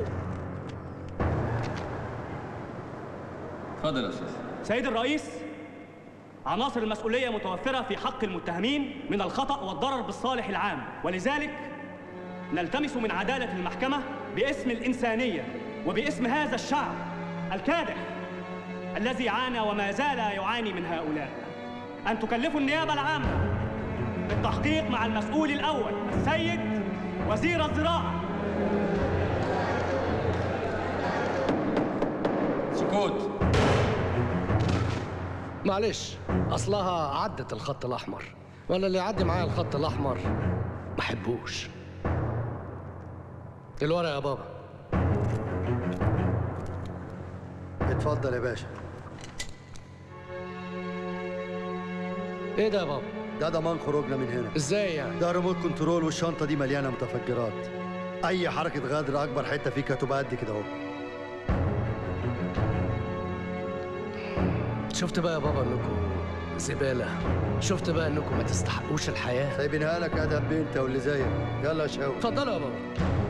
O: اتفضل يا استاذ
E: سيد الرئيس عناصر المسؤولية متوفرة في حق المتهمين من الخطأ والضرر بالصالح العام ولذلك نلتمس من عدالة المحكمة باسم الإنسانية وباسم هذا الشعب الكادح الذي عانى وما زال يعاني من هؤلاء أن تكلفوا النيابة العامة بالتحقيق مع المسؤول الأول السيد وزير الزراعة
O: موجود
V: معلش اصلها عدت الخط الاحمر وانا اللي يعدي معايا الخط الاحمر ما احبوش الورق يا بابا
C: اتفضل يا باشا
V: ايه ده يا بابا
C: ده ضمان خروجنا من هنا
V: ازاي يعني
C: ده ريموت كنترول والشنطه دي مليانه متفجرات اي حركه غدر اكبر حته فيك هتبقى قد كده اهو
V: شفت بقى يا بابا انكم زباله شفت بقى انكم ما تستحقوش الحياه
C: سايبينها لك ادهم بيه انت واللي زيك يلا يا شاوي
V: اتفضلوا يا بابا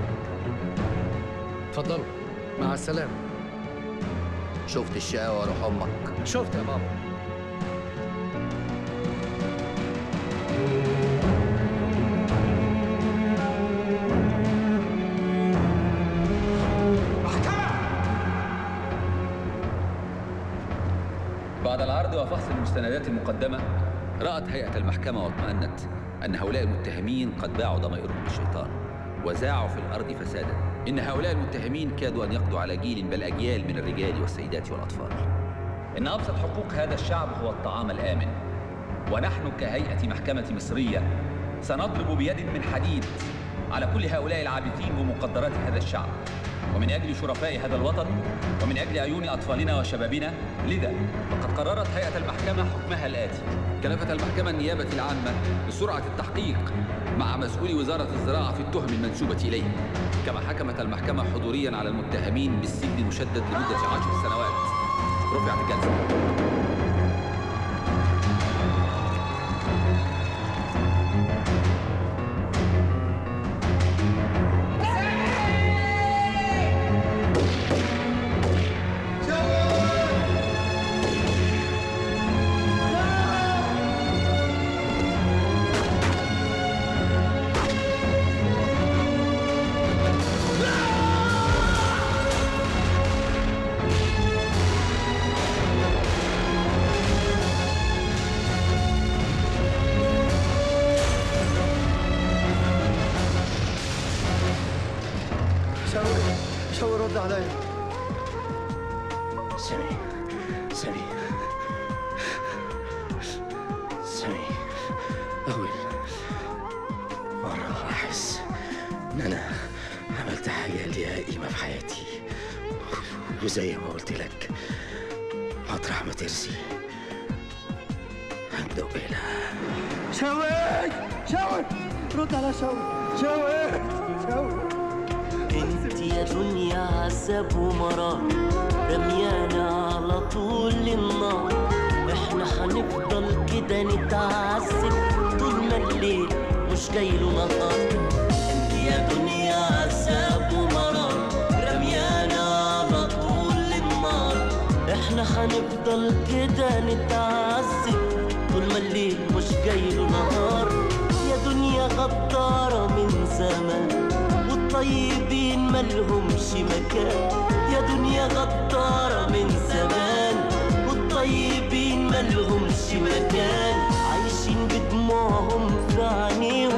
V: اتفضلوا مع السلامه
P: شفت الشقاوة روح امك
V: شفت يا بابا
O: بعد العرض وفحص المستندات المقدمة رأت هيئة المحكمة واطمأنت أن هؤلاء المتهمين قد باعوا ضمائرهم للشيطان وزاعوا في الأرض فسادا إن هؤلاء المتهمين كادوا أن يقضوا على جيل بل أجيال من الرجال والسيدات والأطفال إن أبسط حقوق هذا الشعب هو الطعام الآمن ونحن كهيئة محكمة مصرية سنضرب بيد من حديد على كل هؤلاء العابثين بمقدرات هذا الشعب ومن أجل شرفاء هذا الوطن ومن أجل عيون أطفالنا وشبابنا لذا فقد قررت هيئة المحكمة حكمها الآتي كلفت المحكمة النيابة العامة بسرعة التحقيق مع مسؤولي وزارة الزراعة في التهم المنسوبة إليه كما حكمت المحكمة حضوريا على المتهمين بالسجن المشدد لمدة عشر سنوات رفعت الجلسة
C: شاوي شاوي رد عليا
P: سامي سامي سامي أول مرة أحس إن أنا عملت حاجة ليها قيمة في حياتي وزي ما قلت لك مطرح ما ترسي هبدأ بيها
C: شاوي شاوي رد على شاوي شاوي شاوي
N: انت يا دنيا عذاب ومرار رميانا على طول النار احنا هنفضل كده نتعذب طول ما الليل مش جاي له نهار انت يا دنيا عذاب ومرار رميانا على طول النار احنا هنفضل كده نتعذب طول ما الليل مش جاي له نهار يا دنيا غدارة من زمان والطيبين ملهمش مكان يا دنيا غدارة من زمان والطيبين ملهمش مكان عايشين بدموعهم في عينيهم